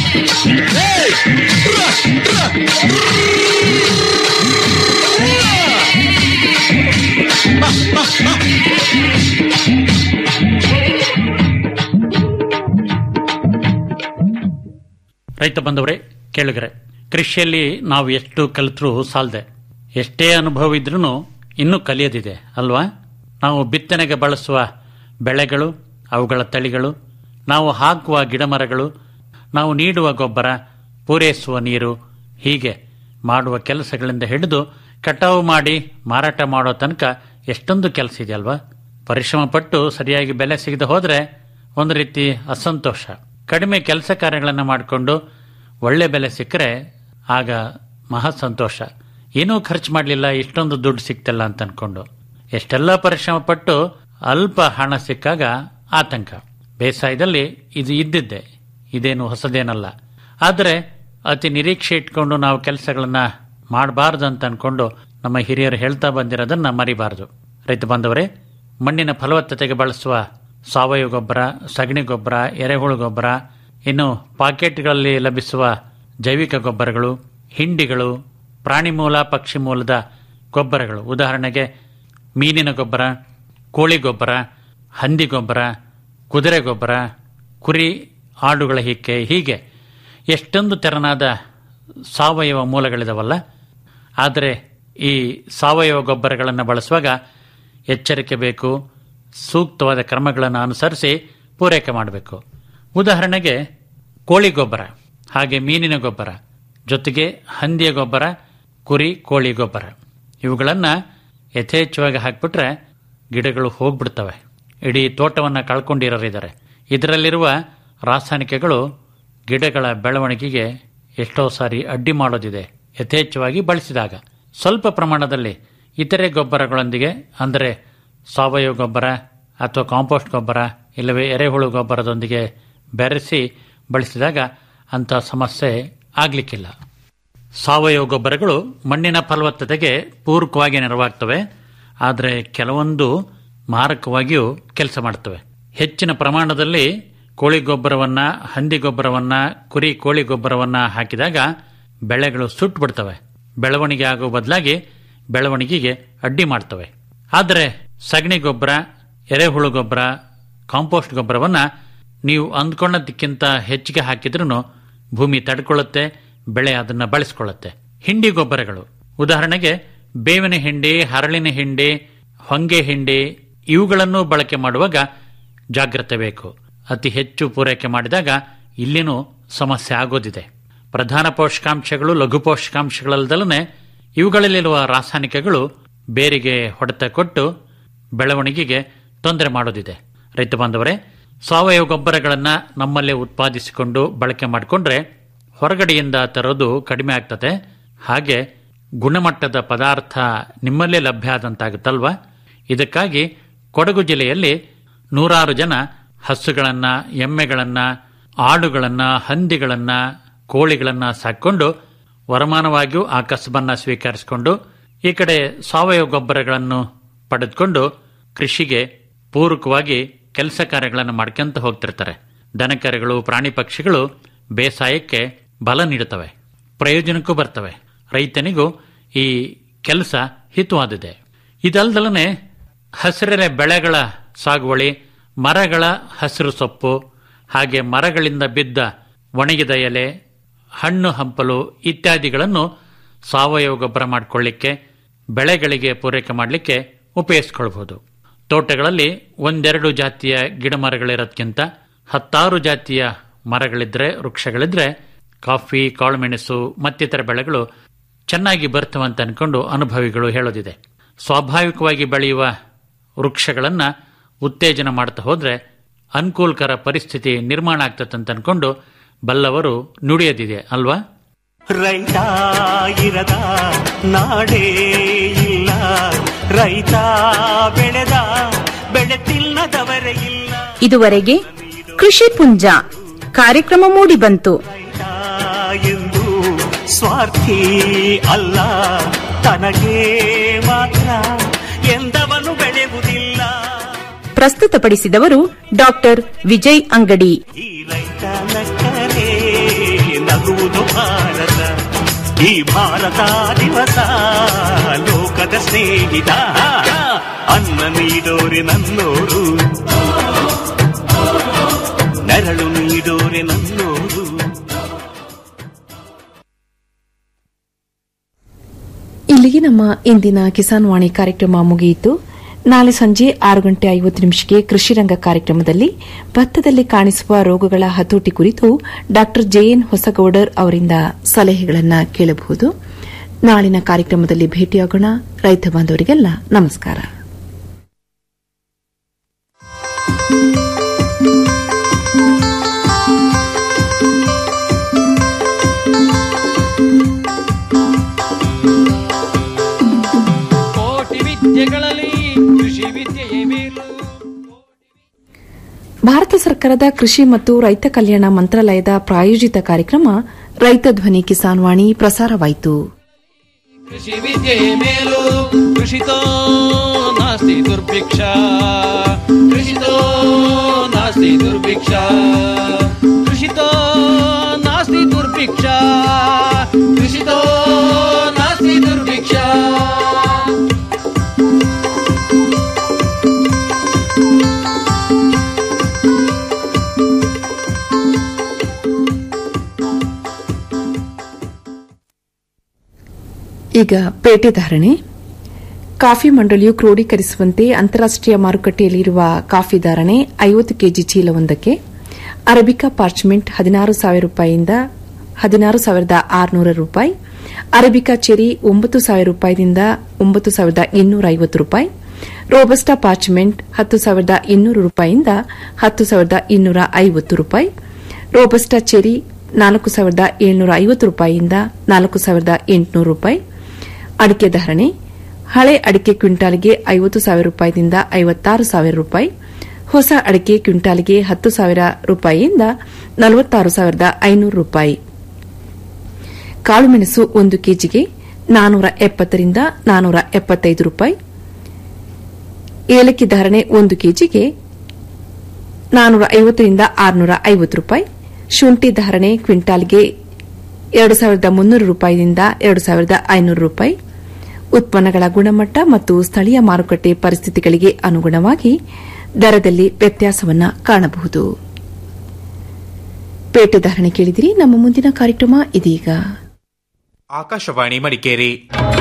ರೈತ ಬಂದವರೇ ಕೇಳಿಗರೆ ಕೃಷಿಯಲ್ಲಿ ನಾವು ಎಷ್ಟು ಕಲಿತರೂ ಸಾಲದೆ ಎಷ್ಟೇ ಅನುಭವ ಇದ್ರೂ ಇನ್ನೂ ಕಲಿಯೋದಿದೆ ಅಲ್ವಾ ನಾವು ಬಿತ್ತನೆಗೆ ಬಳಸುವ ಬೆಳೆಗಳು ಅವುಗಳ ತಳಿಗಳು ನಾವು ಹಾಕುವ ಗಿಡಮರಗಳು ನಾವು ನೀಡುವ ಗೊಬ್ಬರ ಪೂರೈಸುವ ನೀರು ಹೀಗೆ ಮಾಡುವ ಕೆಲಸಗಳಿಂದ ಹಿಡಿದು ಕಟಾವು ಮಾಡಿ ಮಾರಾಟ ಮಾಡೋ ತನಕ ಎಷ್ಟೊಂದು ಕೆಲಸ ಇದೆ ಅಲ್ವಾ ಪರಿಶ್ರಮ ಪಟ್ಟು ಸರಿಯಾಗಿ ಬೆಲೆ ಸಿಗದೆ ಹೋದ್ರೆ ಒಂದು ರೀತಿ ಅಸಂತೋಷ ಕಡಿಮೆ ಕೆಲಸ ಕಾರ್ಯಗಳನ್ನು ಮಾಡಿಕೊಂಡು ಒಳ್ಳೆ ಬೆಲೆ ಸಿಕ್ಕರೆ ಆಗ ಮಹಾ ಸಂತೋಷ ಏನೂ ಖರ್ಚು ಮಾಡಲಿಲ್ಲ ಇಷ್ಟೊಂದು ದುಡ್ಡು ಸಿಕ್ತಲ್ಲ ಅಂತ ಅನ್ಕೊಂಡು ಎಷ್ಟೆಲ್ಲ ಪರಿಶ್ರಮ ಪಟ್ಟು ಅಲ್ಪ ಹಣ ಸಿಕ್ಕಾಗ ಆತಂಕ ಬೇಸಾಯದಲ್ಲಿ ಇದು ಇದ್ದಿದ್ದೆ ಇದೇನು ಹೊಸದೇನಲ್ಲ ಆದರೆ ಅತಿ ನಿರೀಕ್ಷೆ ಇಟ್ಕೊಂಡು ನಾವು ಕೆಲಸಗಳನ್ನ ಮಾಡಬಾರ್ದು ಅಂತ ಅನ್ಕೊಂಡು ನಮ್ಮ ಹಿರಿಯರು ಹೇಳ್ತಾ ಬಂದಿರೋದನ್ನ ಮರಿಬಾರದು ರೈತ ಬಾಂಧವರೇ ಮಣ್ಣಿನ ಫಲವತ್ತತೆಗೆ ಬಳಸುವ ಸಾವಯವ ಗೊಬ್ಬರ ಸಗಣಿ ಗೊಬ್ಬರ ಎರೆಹುಳು ಗೊಬ್ಬರ ಇನ್ನು ಪಾಕೆಟ್ಗಳಲ್ಲಿ ಲಭಿಸುವ ಜೈವಿಕ ಗೊಬ್ಬರಗಳು ಹಿಂಡಿಗಳು ಪ್ರಾಣಿ ಮೂಲ ಪಕ್ಷಿ ಮೂಲದ ಗೊಬ್ಬರಗಳು ಉದಾಹರಣೆಗೆ ಮೀನಿನ ಗೊಬ್ಬರ ಕೋಳಿ ಗೊಬ್ಬರ ಹಂದಿ ಗೊಬ್ಬರ ಕುದುರೆ ಗೊಬ್ಬರ ಕುರಿ ಆಡುಗಳ ಹಿಕ್ಕೆ ಹೀಗೆ ಎಷ್ಟೊಂದು ತೆರನಾದ ಸಾವಯವ ಮೂಲಗಳಿದಾವಲ್ಲ ಆದರೆ ಈ ಸಾವಯವ ಗೊಬ್ಬರಗಳನ್ನು ಬಳಸುವಾಗ ಎಚ್ಚರಿಕೆ ಬೇಕು ಸೂಕ್ತವಾದ ಕ್ರಮಗಳನ್ನು ಅನುಸರಿಸಿ ಪೂರೈಕೆ ಮಾಡಬೇಕು ಉದಾಹರಣೆಗೆ ಕೋಳಿ ಗೊಬ್ಬರ ಹಾಗೆ ಮೀನಿನ ಗೊಬ್ಬರ ಜೊತೆಗೆ ಹಂದಿಯ ಗೊಬ್ಬರ ಕುರಿ ಕೋಳಿ ಗೊಬ್ಬರ ಇವುಗಳನ್ನು ಯಥೇಚ್ಛವಾಗಿ ಹಾಕಿಬಿಟ್ರೆ ಗಿಡಗಳು ಹೋಗ್ಬಿಡ್ತವೆ ಇಡೀ ತೋಟವನ್ನು ಕಳ್ಕೊಂಡಿರೋರಿದ್ದಾರೆ ಇದರಲ್ಲಿರುವ ರಾಸಾಯನಿಕಗಳು ಗಿಡಗಳ ಬೆಳವಣಿಗೆಗೆ ಎಷ್ಟೋ ಸಾರಿ ಅಡ್ಡಿ ಮಾಡೋದಿದೆ ಯಥೇಚ್ಛವಾಗಿ ಬಳಸಿದಾಗ ಸ್ವಲ್ಪ ಪ್ರಮಾಣದಲ್ಲಿ ಇತರೆ ಗೊಬ್ಬರಗಳೊಂದಿಗೆ ಅಂದರೆ ಸಾವಯವ ಗೊಬ್ಬರ ಅಥವಾ ಕಾಂಪೋಸ್ಟ್ ಗೊಬ್ಬರ ಇಲ್ಲವೇ ಎರೆಹುಳು ಗೊಬ್ಬರದೊಂದಿಗೆ ಬೆರೆಸಿ ಬಳಸಿದಾಗ ಅಂಥ ಸಮಸ್ಯೆ ಆಗಲಿಕ್ಕಿಲ್ಲ ಸಾವಯವ ಗೊಬ್ಬರಗಳು ಮಣ್ಣಿನ ಫಲವತ್ತತೆಗೆ ಪೂರಕವಾಗಿ ನೆರವಾಗ್ತವೆ ಆದರೆ ಕೆಲವೊಂದು ಮಾರಕವಾಗಿಯೂ ಕೆಲಸ ಮಾಡ್ತವೆ ಹೆಚ್ಚಿನ ಪ್ರಮಾಣದಲ್ಲಿ ಕೋಳಿ ಗೊಬ್ಬರವನ್ನ ಹಂದಿ ಗೊಬ್ಬರವನ್ನ ಕುರಿ ಕೋಳಿ ಗೊಬ್ಬರವನ್ನ ಹಾಕಿದಾಗ ಬೆಳೆಗಳು ಸುಟ್ಟು ಬಿಡ್ತವೆ ಬೆಳವಣಿಗೆ ಆಗೋ ಬದಲಾಗಿ ಬೆಳವಣಿಗೆಗೆ ಅಡ್ಡಿ ಮಾಡ್ತವೆ ಆದರೆ ಸಗಣಿ ಗೊಬ್ಬರ ಎರೆಹುಳು ಗೊಬ್ಬರ ಕಾಂಪೋಸ್ಟ್ ಗೊಬ್ಬರವನ್ನ ನೀವು ಅಂದ್ಕೊಂಡದಕ್ಕಿಂತ ಹೆಚ್ಚಿಗೆ ಹಾಕಿದ್ರೂ ಭೂಮಿ ತಡ್ಕೊಳ್ಳುತ್ತೆ ಬೆಳೆ ಅದನ್ನ ಬಳಸ್ಕೊಳ್ಳುತ್ತೆ ಹಿಂಡಿ ಗೊಬ್ಬರಗಳು ಉದಾಹರಣೆಗೆ ಬೇವಿನ ಹಿಂಡಿ ಹರಳಿನ ಹಿಂಡಿ ಹೊಂಗೆ ಹಿಂಡಿ ಇವುಗಳನ್ನು ಬಳಕೆ ಮಾಡುವಾಗ ಜಾಗ್ರತೆ ಬೇಕು ಅತಿ ಹೆಚ್ಚು ಪೂರೈಕೆ ಮಾಡಿದಾಗ ಇಲ್ಲಿನೂ ಸಮಸ್ಯೆ ಆಗೋದಿದೆ ಪ್ರಧಾನ ಪೋಷಕಾಂಶಗಳು ಲಘು ಪೋಷಕಾಂಶಗಳಲ್ಲದಲ್ಲೇ ಇವುಗಳಲ್ಲಿರುವ ರಾಸಾಯನಿಕಗಳು ಬೇರಿಗೆ ಹೊಡೆತ ಕೊಟ್ಟು ಬೆಳವಣಿಗೆಗೆ ತೊಂದರೆ ಮಾಡೋದಿದೆ ರೈತ ಬಾಂಧವರೇ ಸಾವಯವ ಗೊಬ್ಬರಗಳನ್ನು ನಮ್ಮಲ್ಲೇ ಉತ್ಪಾದಿಸಿಕೊಂಡು ಬಳಕೆ ಮಾಡಿಕೊಂಡ್ರೆ ಹೊರಗಡೆಯಿಂದ ತರೋದು ಕಡಿಮೆ ಆಗ್ತದೆ ಹಾಗೆ ಗುಣಮಟ್ಟದ ಪದಾರ್ಥ ನಿಮ್ಮಲ್ಲೇ ಲಭ್ಯ ಆದಂತಾಗುತ್ತಲ್ವಾ ಇದಕ್ಕಾಗಿ ಕೊಡಗು ಜಿಲ್ಲೆಯಲ್ಲಿ ನೂರಾರು ಜನ ಹಸುಗಳನ್ನ ಎಮ್ಮೆಗಳನ್ನ ಆಡುಗಳನ್ನ ಹಂದಿಗಳನ್ನ ಕೋಳಿಗಳನ್ನ ಸಾಕೊಂಡು ವರಮಾನವಾಗಿಯೂ ಆ ಕಸಬನ್ನ ಸ್ವೀಕರಿಸಿಕೊಂಡು ಈ ಕಡೆ ಸಾವಯವ ಗೊಬ್ಬರಗಳನ್ನು ಪಡೆದುಕೊಂಡು ಕೃಷಿಗೆ ಪೂರಕವಾಗಿ ಕೆಲಸ ಕಾರ್ಯಗಳನ್ನು ಮಾಡ್ಕೊಂತ ಹೋಗ್ತಿರ್ತಾರೆ ದನಕರೆಗಳು ಪ್ರಾಣಿ ಪಕ್ಷಿಗಳು ಬೇಸಾಯಕ್ಕೆ ಬಲ ನೀಡುತ್ತವೆ ಪ್ರಯೋಜನಕ್ಕೂ ಬರ್ತವೆ ರೈತನಿಗೂ ಈ ಕೆಲಸ ಹಿತವಾದಿದೆ ಇದಲ್ದಲನೆ ಹಸಿರೆಲೆ ಬೆಳೆಗಳ ಸಾಗುವಳಿ ಮರಗಳ ಹಸಿರು ಸೊಪ್ಪು ಹಾಗೆ ಮರಗಳಿಂದ ಬಿದ್ದ ಒಣಗಿದ ಎಲೆ ಹಣ್ಣು ಹಂಪಲು ಇತ್ಯಾದಿಗಳನ್ನು ಸಾವಯವ ಗೊಬ್ಬರ ಮಾಡಿಕೊಳ್ಳಿಕ್ಕೆ ಬೆಳೆಗಳಿಗೆ ಪೂರೈಕೆ ಮಾಡಲಿಕ್ಕೆ ಉಪಯೋಗಿಸ್ಕೊಳ್ಬಹುದು ತೋಟಗಳಲ್ಲಿ ಒಂದೆರಡು ಜಾತಿಯ ಗಿಡ ಮರಗಳಿರೋದ್ಕಿಂತ ಹತ್ತಾರು ಜಾತಿಯ ಮರಗಳಿದ್ರೆ ವೃಕ್ಷಗಳಿದ್ರೆ ಕಾಫಿ ಕಾಳುಮೆಣಸು ಮತ್ತಿತರ ಬೆಳೆಗಳು ಚೆನ್ನಾಗಿ ಬರ್ತವಂತ ಅನ್ಕೊಂಡು ಅನುಭವಿಗಳು ಹೇಳೋದಿದೆ ಸ್ವಾಭಾವಿಕವಾಗಿ ಬೆಳೆಯುವ ವೃಕ್ಷಗಳನ್ನ ಉತ್ತೇಜನ ಮಾಡ್ತಾ ಹೋದ್ರೆ ಅನುಕೂಲಕರ ಪರಿಸ್ಥಿತಿ ನಿರ್ಮಾಣ ಆಗ್ತದಂತ ಅನ್ಕೊಂಡು ಬಲ್ಲವರು ನುಡಿಯೋದಿದೆ ಅಲ್ವಾ ರೈತ ಇರದ ನಾಡೇ ಇಲ್ಲ ರೈತ ಬೆಳೆದ ಬೆಳೆ ತಿನ್ನದವರೇ ಇಲ್ಲ ಇದುವರೆಗೆ ಕೃಷಿ ಪುಂಜ ಕಾರ್ಯಕ್ರಮ ಮೂಡಿಬಂತು ಎಂದು ಸ್ವಾರ್ಥಿ ಅಲ್ಲ ತನಗೆ ಮಾತ್ರ ಎಂದವನು ಬೆಳೆಯುವುದಿಲ್ಲ ಪ್ರಸ್ತುತಪಡಿಸಿದವರು ಡಾಕ್ಟರ್ ವಿಜಯ್ ಅಂಗಡಿ ಈ ರೈತ ನಕ್ಕರೆ ನಗುವುದು ಭಾರತ ಈ ಭಾರತ ದಿವಸ ಲೋಕದ ಸ್ನೇಹಿತ ಅನ್ನ ನೀಡೋರೆ ನನ್ನೋರು ನೆರಳು ನೀಡೋರೆ ನನ್ನೋರು ಇಲ್ಲಿಗೆ ನಮ್ಮ ಇಂದಿನ ಕಿಸಾನ್ ವಾಣಿ ಕಾರ್ಯಕ್ರಮ ಮುಗಿಯಿತು ನಾಳೆ ಸಂಜೆ ಆರು ಗಂಟೆ ಐವತ್ತು ನಿಮಿಷಕ್ಕೆ ಕೃಷಿ ರಂಗ ಕಾರ್ಯಕ್ರಮದಲ್ಲಿ ಭತ್ತದಲ್ಲಿ ಕಾಣಿಸುವ ರೋಗಗಳ ಹತೋಟಿ ಕುರಿತು ಡಾ ಜೆಎನ್ ಹೊಸಗೌಡರ್ ಅವರಿಂದ ಸಲಹೆಗಳನ್ನು ಕೇಳಬಹುದು ನಾಳಿನ ಕಾರ್ಯಕ್ರಮದಲ್ಲಿ ಭೇಟಿಯಾಗೋಣ ರೈತ ಬಾಂಧವರಿಗೆಲ್ಲ ನಮಸ್ಕಾರ ಕೋಟಿ ವಿದ್ಯೆಗಳಲ್ಲಿ ಕೃಷಿ ವಿದ್ಯೆಯೇ ಮೇಲು ಭಾರತ ಸರ್ಕಾರದ ಕೃಷಿ ಮತ್ತು ರೈತ ಕಲ್ಯಾಣ ಮಂತ್ರಾಲಯದ ಪ್ರಾಯೋಜಿತ ಕಾರ್ಯಕ್ರಮ ರೈತ ಧ್ವನಿ ಕಿಸಾನ್ ವಾಣಿ ಪ್ರಸಾರವಾಯಿತು ಕೃಷಿ ವಿದ್ಯೆಯೇ ಮೇಲು ಕೃಷಿತೋ ನಾಸ್ತಿ ದುರ್ಭಿಕ್ಷ ಕೃಷಿತೋ ನಾಸ್ತಿ ದುರ್ಭಿಕ್ಷ ಕೃಷಿತೋ ನಾಸ್ತಿ ದುರ್ಭಿಕ್ಷ ಕೃಷಿತೋ ನಾಸ್ತಿ ದುರ್ಭಿಕ್ಷ ಈಗ ಪೇಟೆ ಧಾರಣೆ ಕಾಫಿ ಮಂಡಳಿಯು ಕ್ರೋಢೀಕರಿಸುವಂತೆ ಅಂತಾರಾಷ್ಟೀಯ ಮಾರುಕಟ್ಟೆಯಲ್ಲಿರುವ ಕಾಫಿ ಧಾರಣೆ ಐವತ್ತು ಕೆಜಿ ಚೀಲವೊಂದಕ್ಕೆ ಅರಬಿಕಾ ಪಾರ್ಚ್ಮೆಂಟ್ ಹದಿನಾರು ಸಾವಿರ ರೂಪಾಯಿಯಿಂದ ಹದಿನಾರು ಸಾವಿರದ ಆರುನೂರ ರೂಪಾಯಿ ಅರಬಿಕಾ ಚೆರಿ ಒಂಬತ್ತು ಸಾವಿರ ರೂಪಾಯಿದಿಂದ ಒಂಬತ್ತು ಸಾವಿರದ ಇನ್ನೂರ ಐವತ್ತು ರೂಪಾಯಿ ರೋಬಸ್ಟಾ ಪಾರ್ಚ್ಮೆಂಟ್ ಹತ್ತು ಸಾವಿರದ ಇನ್ನೂರು ರೂಪಾಯಿಯಿಂದ ಹತ್ತು ಸಾವಿರದ ಇನ್ನೂರ ಐವತ್ತು ರೂಪಾಯಿ ರೋಬಸ್ಟಾ ಚೆರಿ ನಾಲ್ಕು ಸಾವಿರದ ಏಳ್ನೂರ ಐವತ್ತು ರೂಪಾಯಿಯಿಂದ ನಾಲ್ಕು ಸಾವಿರದ ಎಂಟುನೂರು ರೂಪಾಯಿ ಅಡಿಕೆ ಧಾರಣೆ ಹಳೆ ಅಡಿಕೆ ಕ್ವಿಂಟಾಲ್ಗೆ ಐವತ್ತು ಸಾವಿರ ರೂಪಾಯಿದಿಂದ ಐವತ್ತಾರು ಸಾವಿರ ರೂಪಾಯಿ ಹೊಸ ಅಡಿಕೆ ಕ್ವಿಂಟಾಲ್ಗೆ ಹತ್ತು ಸಾವಿರ ರೂಪಾಯಿಯಿಂದ ನಲವತ್ತಾರು ಸಾವಿರದ ಐನೂರು ರೂಪಾಯಿ ಕಾಳುಮೆಣಸು ಒಂದು ಕೆಜಿಗೆ ನಾನೂರ ಎಪ್ಪತ್ತರಿಂದ ನಾನೂರ ಎಪ್ಪತ್ತೈದು ರೂಪಾಯಿ ಏಲಕ್ಕಿ ಧಾರಣೆ ಒಂದು ಕೆಜಿಗೆ ನಾನೂರ ಐವತ್ತರಿಂದ ಆರುನೂರ ಐವತ್ತು ರೂಪಾಯಿ ಶುಂಠಿ ಧಾರಣೆ ಕ್ವಿಂಟಾಲ್ಗೆ ಎರಡು ಸಾವಿರದ ಮುನ್ನೂರು ರೂಪಾಯಿಯಿಂದ ಎರಡು ಸಾವಿರದ ಐನೂರು ರೂಪಾಯಿ ಉತ್ಪನ್ನಗಳ ಗುಣಮಟ್ಟ ಮತ್ತು ಸ್ಥಳೀಯ ಮಾರುಕಟ್ಟೆ ಪರಿಸ್ಥಿತಿಗಳಿಗೆ ಅನುಗುಣವಾಗಿ ದರದಲ್ಲಿ ವ್ಯತ್ಯಾಸವನ್ನು ಕಾಣಬಹುದು ಪೇಟೆ ಧಾರಣೆ ಕೇಳಿದಿರಿ ನಮ್ಮ ಮುಂದಿನ ಕಾರ್ಯಕ್ರಮ ಇದೀಗ ಆಕಾಶವಾಣಿ ಮಡಿಕೇರಿ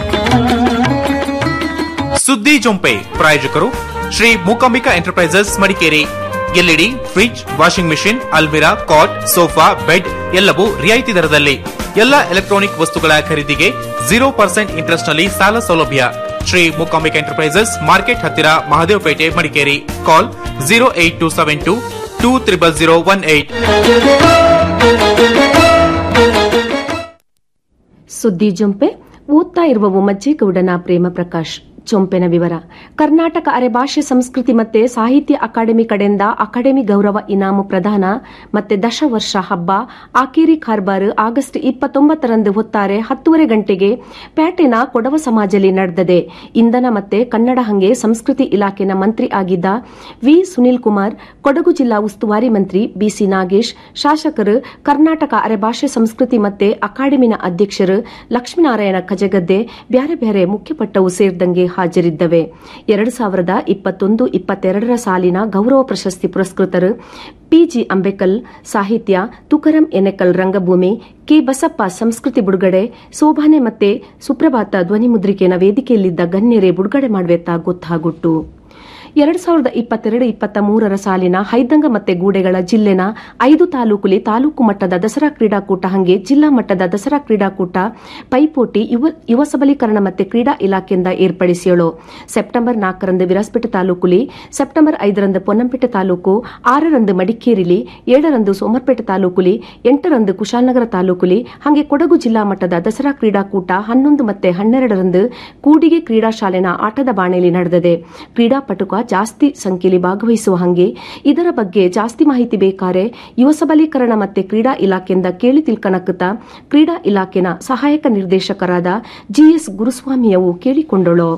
ಸುದ್ದಿ ಜೊಂಪೆ ಪ್ರಾಯೋಜಕರು Shri Mookambika enterprises Madikeri LED fridge washing machine ಅಲ್ಮಿರಾ ಕಾಟ್ ಸೋಫಾ ಬೆಡ್ ಎಲ್ಲವೂ ರಿಯಾಯಿತಿ ದರದಲ್ಲಿ ಎಲ್ಲ ಎಲೆಕ್ಟ್ರಾನಿಕ್ ವಸ್ತುಗಳ ಖರೀದಿಗೆ ಜೀರೋ ಪರ್ಸೆಂಟ್ ಇಂಟ್ರೆಸ್ಟ್ ನಲ್ಲಿ ಸಾಲ ಸೌಲಭ್ಯ ಶ್ರೀ ಮೂಕಾಂಬಿಕಾ ಎಂಟರ್ಪ್ರೈಸಸ್ ಮಾರ್ಕೆಟ್ ಹತ್ತಿರ Mahadevapete Madikeri call zero eight two seven two two triple zero one eight ಸುದ್ದಿ ಜೊಂಪೆ ಓದ್ತಾ ಇರುವವು ಮಜ್ಜೇಗೌಡನ ಪ್ರೇಮ ಪ್ರಕಾಶ್ ಚೊಂಪೆನ ವಿವರ ಕರ್ನಾಟಕ ಅರೆಭಾಷೆ ಸಂಸ್ಕೃತಿ ಮತ್ತೆ ಸಾಹಿತ್ಯ ಅಕಾಡೆಮಿ ಕಡೆಯಿಂದ ಅಕಾಡೆಮಿ ಗೌರವ ಇನಾಮು ಪ್ರದಾನ ಮತ್ತೆ ದಶ ವರ್ಷ ಹಬ್ಬ ಆಕೇರಿ ಕಾರ್ಬಾರ್ ಆಗಸ್ಟ್ ಇಪ್ಪತ್ತೊಂಬತ್ತರಂದು ಹೊತ್ತಾರೆ ಹತ್ತೂವರೆ ಗಂಟೆಗೆ ಪೇಟೆನ ಕೊಡವ ಸಮಾಜದಲ್ಲಿ ನಡೆದದೆ ಇಂಧನ ಮತ್ತೆ ಕನ್ನಡ ಹಂಗೆ ಸಂಸ್ಕೃತಿ ಇಲಾಖೆನ ಮಂತ್ರಿ ಆಗಿದ್ದ ವಿ ಸುನೀಲ್ ಕುಮಾರ್ ಕೊಡಗು ಜಿಲ್ಲಾ ಉಸ್ತುವಾರಿ ಮಂತ್ರಿ ಬಿಸಿ ನಾಗೇಶ್ ಶಾಸಕರು ಕರ್ನಾಟಕ ಅರೆಭಾಷೆ ಸಂಸ್ಕೃತಿ ಮತ್ತೆ ಅಕಾಡೆಮಿನ ಅಧ್ಯಕ್ಷರು ಲಕ್ಷ್ಮೀನಾರಾಯಣ ಕಜಗದ್ದೆ ಬ್ಯಾರೆ ಬ್ಯಾರೆ ಮುಖ್ಯಪಟ್ಟವು ಸೇರಿದಂಗೆ ಹಾಜರಿದ್ದವೆ ಎರಡು ಸಾವಿರದ ಇಪ್ಪತ್ತೊಂದು ಇಪ್ಪತ್ತೆರಡರ ಸಾಲಿನ ಗೌರವ ಪ್ರಶಸ್ತಿ ಪುರಸ್ಕೃತರು ಪಿಜಿ ಅಂಬೇಕಲ್ ಸಾಹಿತ್ಯ ತುಕರಂ ಎನೆಕಲ್ ರಂಗಭೂಮಿ ಕೆ ಬಸಪ್ಪ ಸಂಸ್ಕೃತಿ ಬಿಡುಗಡೆ ಸೋಭಾನೆ ಮತ್ತೆ ಸುಪ್ರಭಾತ ಧ್ವನಿ ಮುದ್ರಿಕೆನ ವೇದಿಕೆಯಲ್ಲಿದ್ದ ಗಣ್ಯರೇ ಬಿಡುಗಡೆ ಮಾಡುವೆತ್ತ ಗೊತ್ತಾಗುಟ್ಟು ಎರಡು ಸಾವಿರದ ಇಪ್ಪತ್ತೆರಡು ಇಪ್ಪತ್ತ ಮೂರರ ಸಾಲಿನ ಹೈದಂಗ ಮತ್ತೆ ಗೂಡೆಗಳ ಜಿಲ್ಲೆನ ಐದು ತಾಲೂಕುಲಿ ತಾಲೂಕು ಮಟ್ಟದ ದಸರಾ ಕ್ರೀಡಾಕೂಟ ಹಂಗೆ ಜಿಲ್ಲಾ ಮಟ್ಟದ ದಸರಾ ಕ್ರೀಡಾಕೂಟ ಪೈಪೋಟಿ ಯುವ ಯುವ ಸಬಲೀಕರಣ ಮತ್ತೆ ಕ್ರೀಡಾ ಇಲಾಖೆಯಿಂದ ಏರ್ಪಡಿಸಿಯಳು ಸೆಪ್ಟೆಂಬರ್ ನಾಲ್ಕರಂದು ವಿರಾಸ್ಪೇಟೆ ತಾಲೂಕುಲಿ ಸೆಪ್ಟೆಂಬರ್ ಐದರಂದು ಪೊನ್ನಂಪೇಟೆ ತಾಲೂಕು ಆರರಂದು ಮಡಿಕೇರಿಲಿ ಏಳರಂದು ಸೋಮರ್ಪೇಟೆ ತಾಲೂಕುಲಿ ಎಂಟರಂದು ಕುಶಾಲನಗರ ತಾಲೂಕುಲಿ ಹಾಗೆ ಕೊಡಗು ಜಿಲ್ಲಾ ಮಟ್ಟದ ದಸರಾ ಕ್ರೀಡಾಕೂಟ ಹನ್ನೊಂದು ಮತ್ತೆ ಹನ್ನೆರಡರಂದು ಕೂಡಿಗೆ ಕ್ರೀಡಾ ಶಾಲೆನ ಆಟದ ಬಾಣೆಯಲ್ಲಿ ನಡೆದಿದೆ ಕ್ರೀಡಾಪಟುಕ ಜಾಸ್ತಿ ಸಂಖ್ಯೆಯಲ್ಲಿ ಭಾಗವಹಿಸುವ ಹಂಗೆ ಇದರ ಬಗ್ಗೆ ಜಾಸ್ತಿ ಮಾಹಿತಿ ಬೇಕಾರೆ ಯುವ ಸಬಲೀಕರಣ ಮತ್ತೆ ಕ್ರೀಡಾ ಇಲಾಖೆಯಿಂದ ಕೇಳಿ ತಿಳ್ಕಣಕ್ಕುತ್ತ ಕ್ರೀಡಾ ಇಲಾಖೆನ ಸಹಾಯಕ ನಿರ್ದೇಶಕರಾದ ಜಿಎಸ್ ಗುರುಸ್ವಾಮಿಯವು ಕೇಳಿಕೊಂಡಳು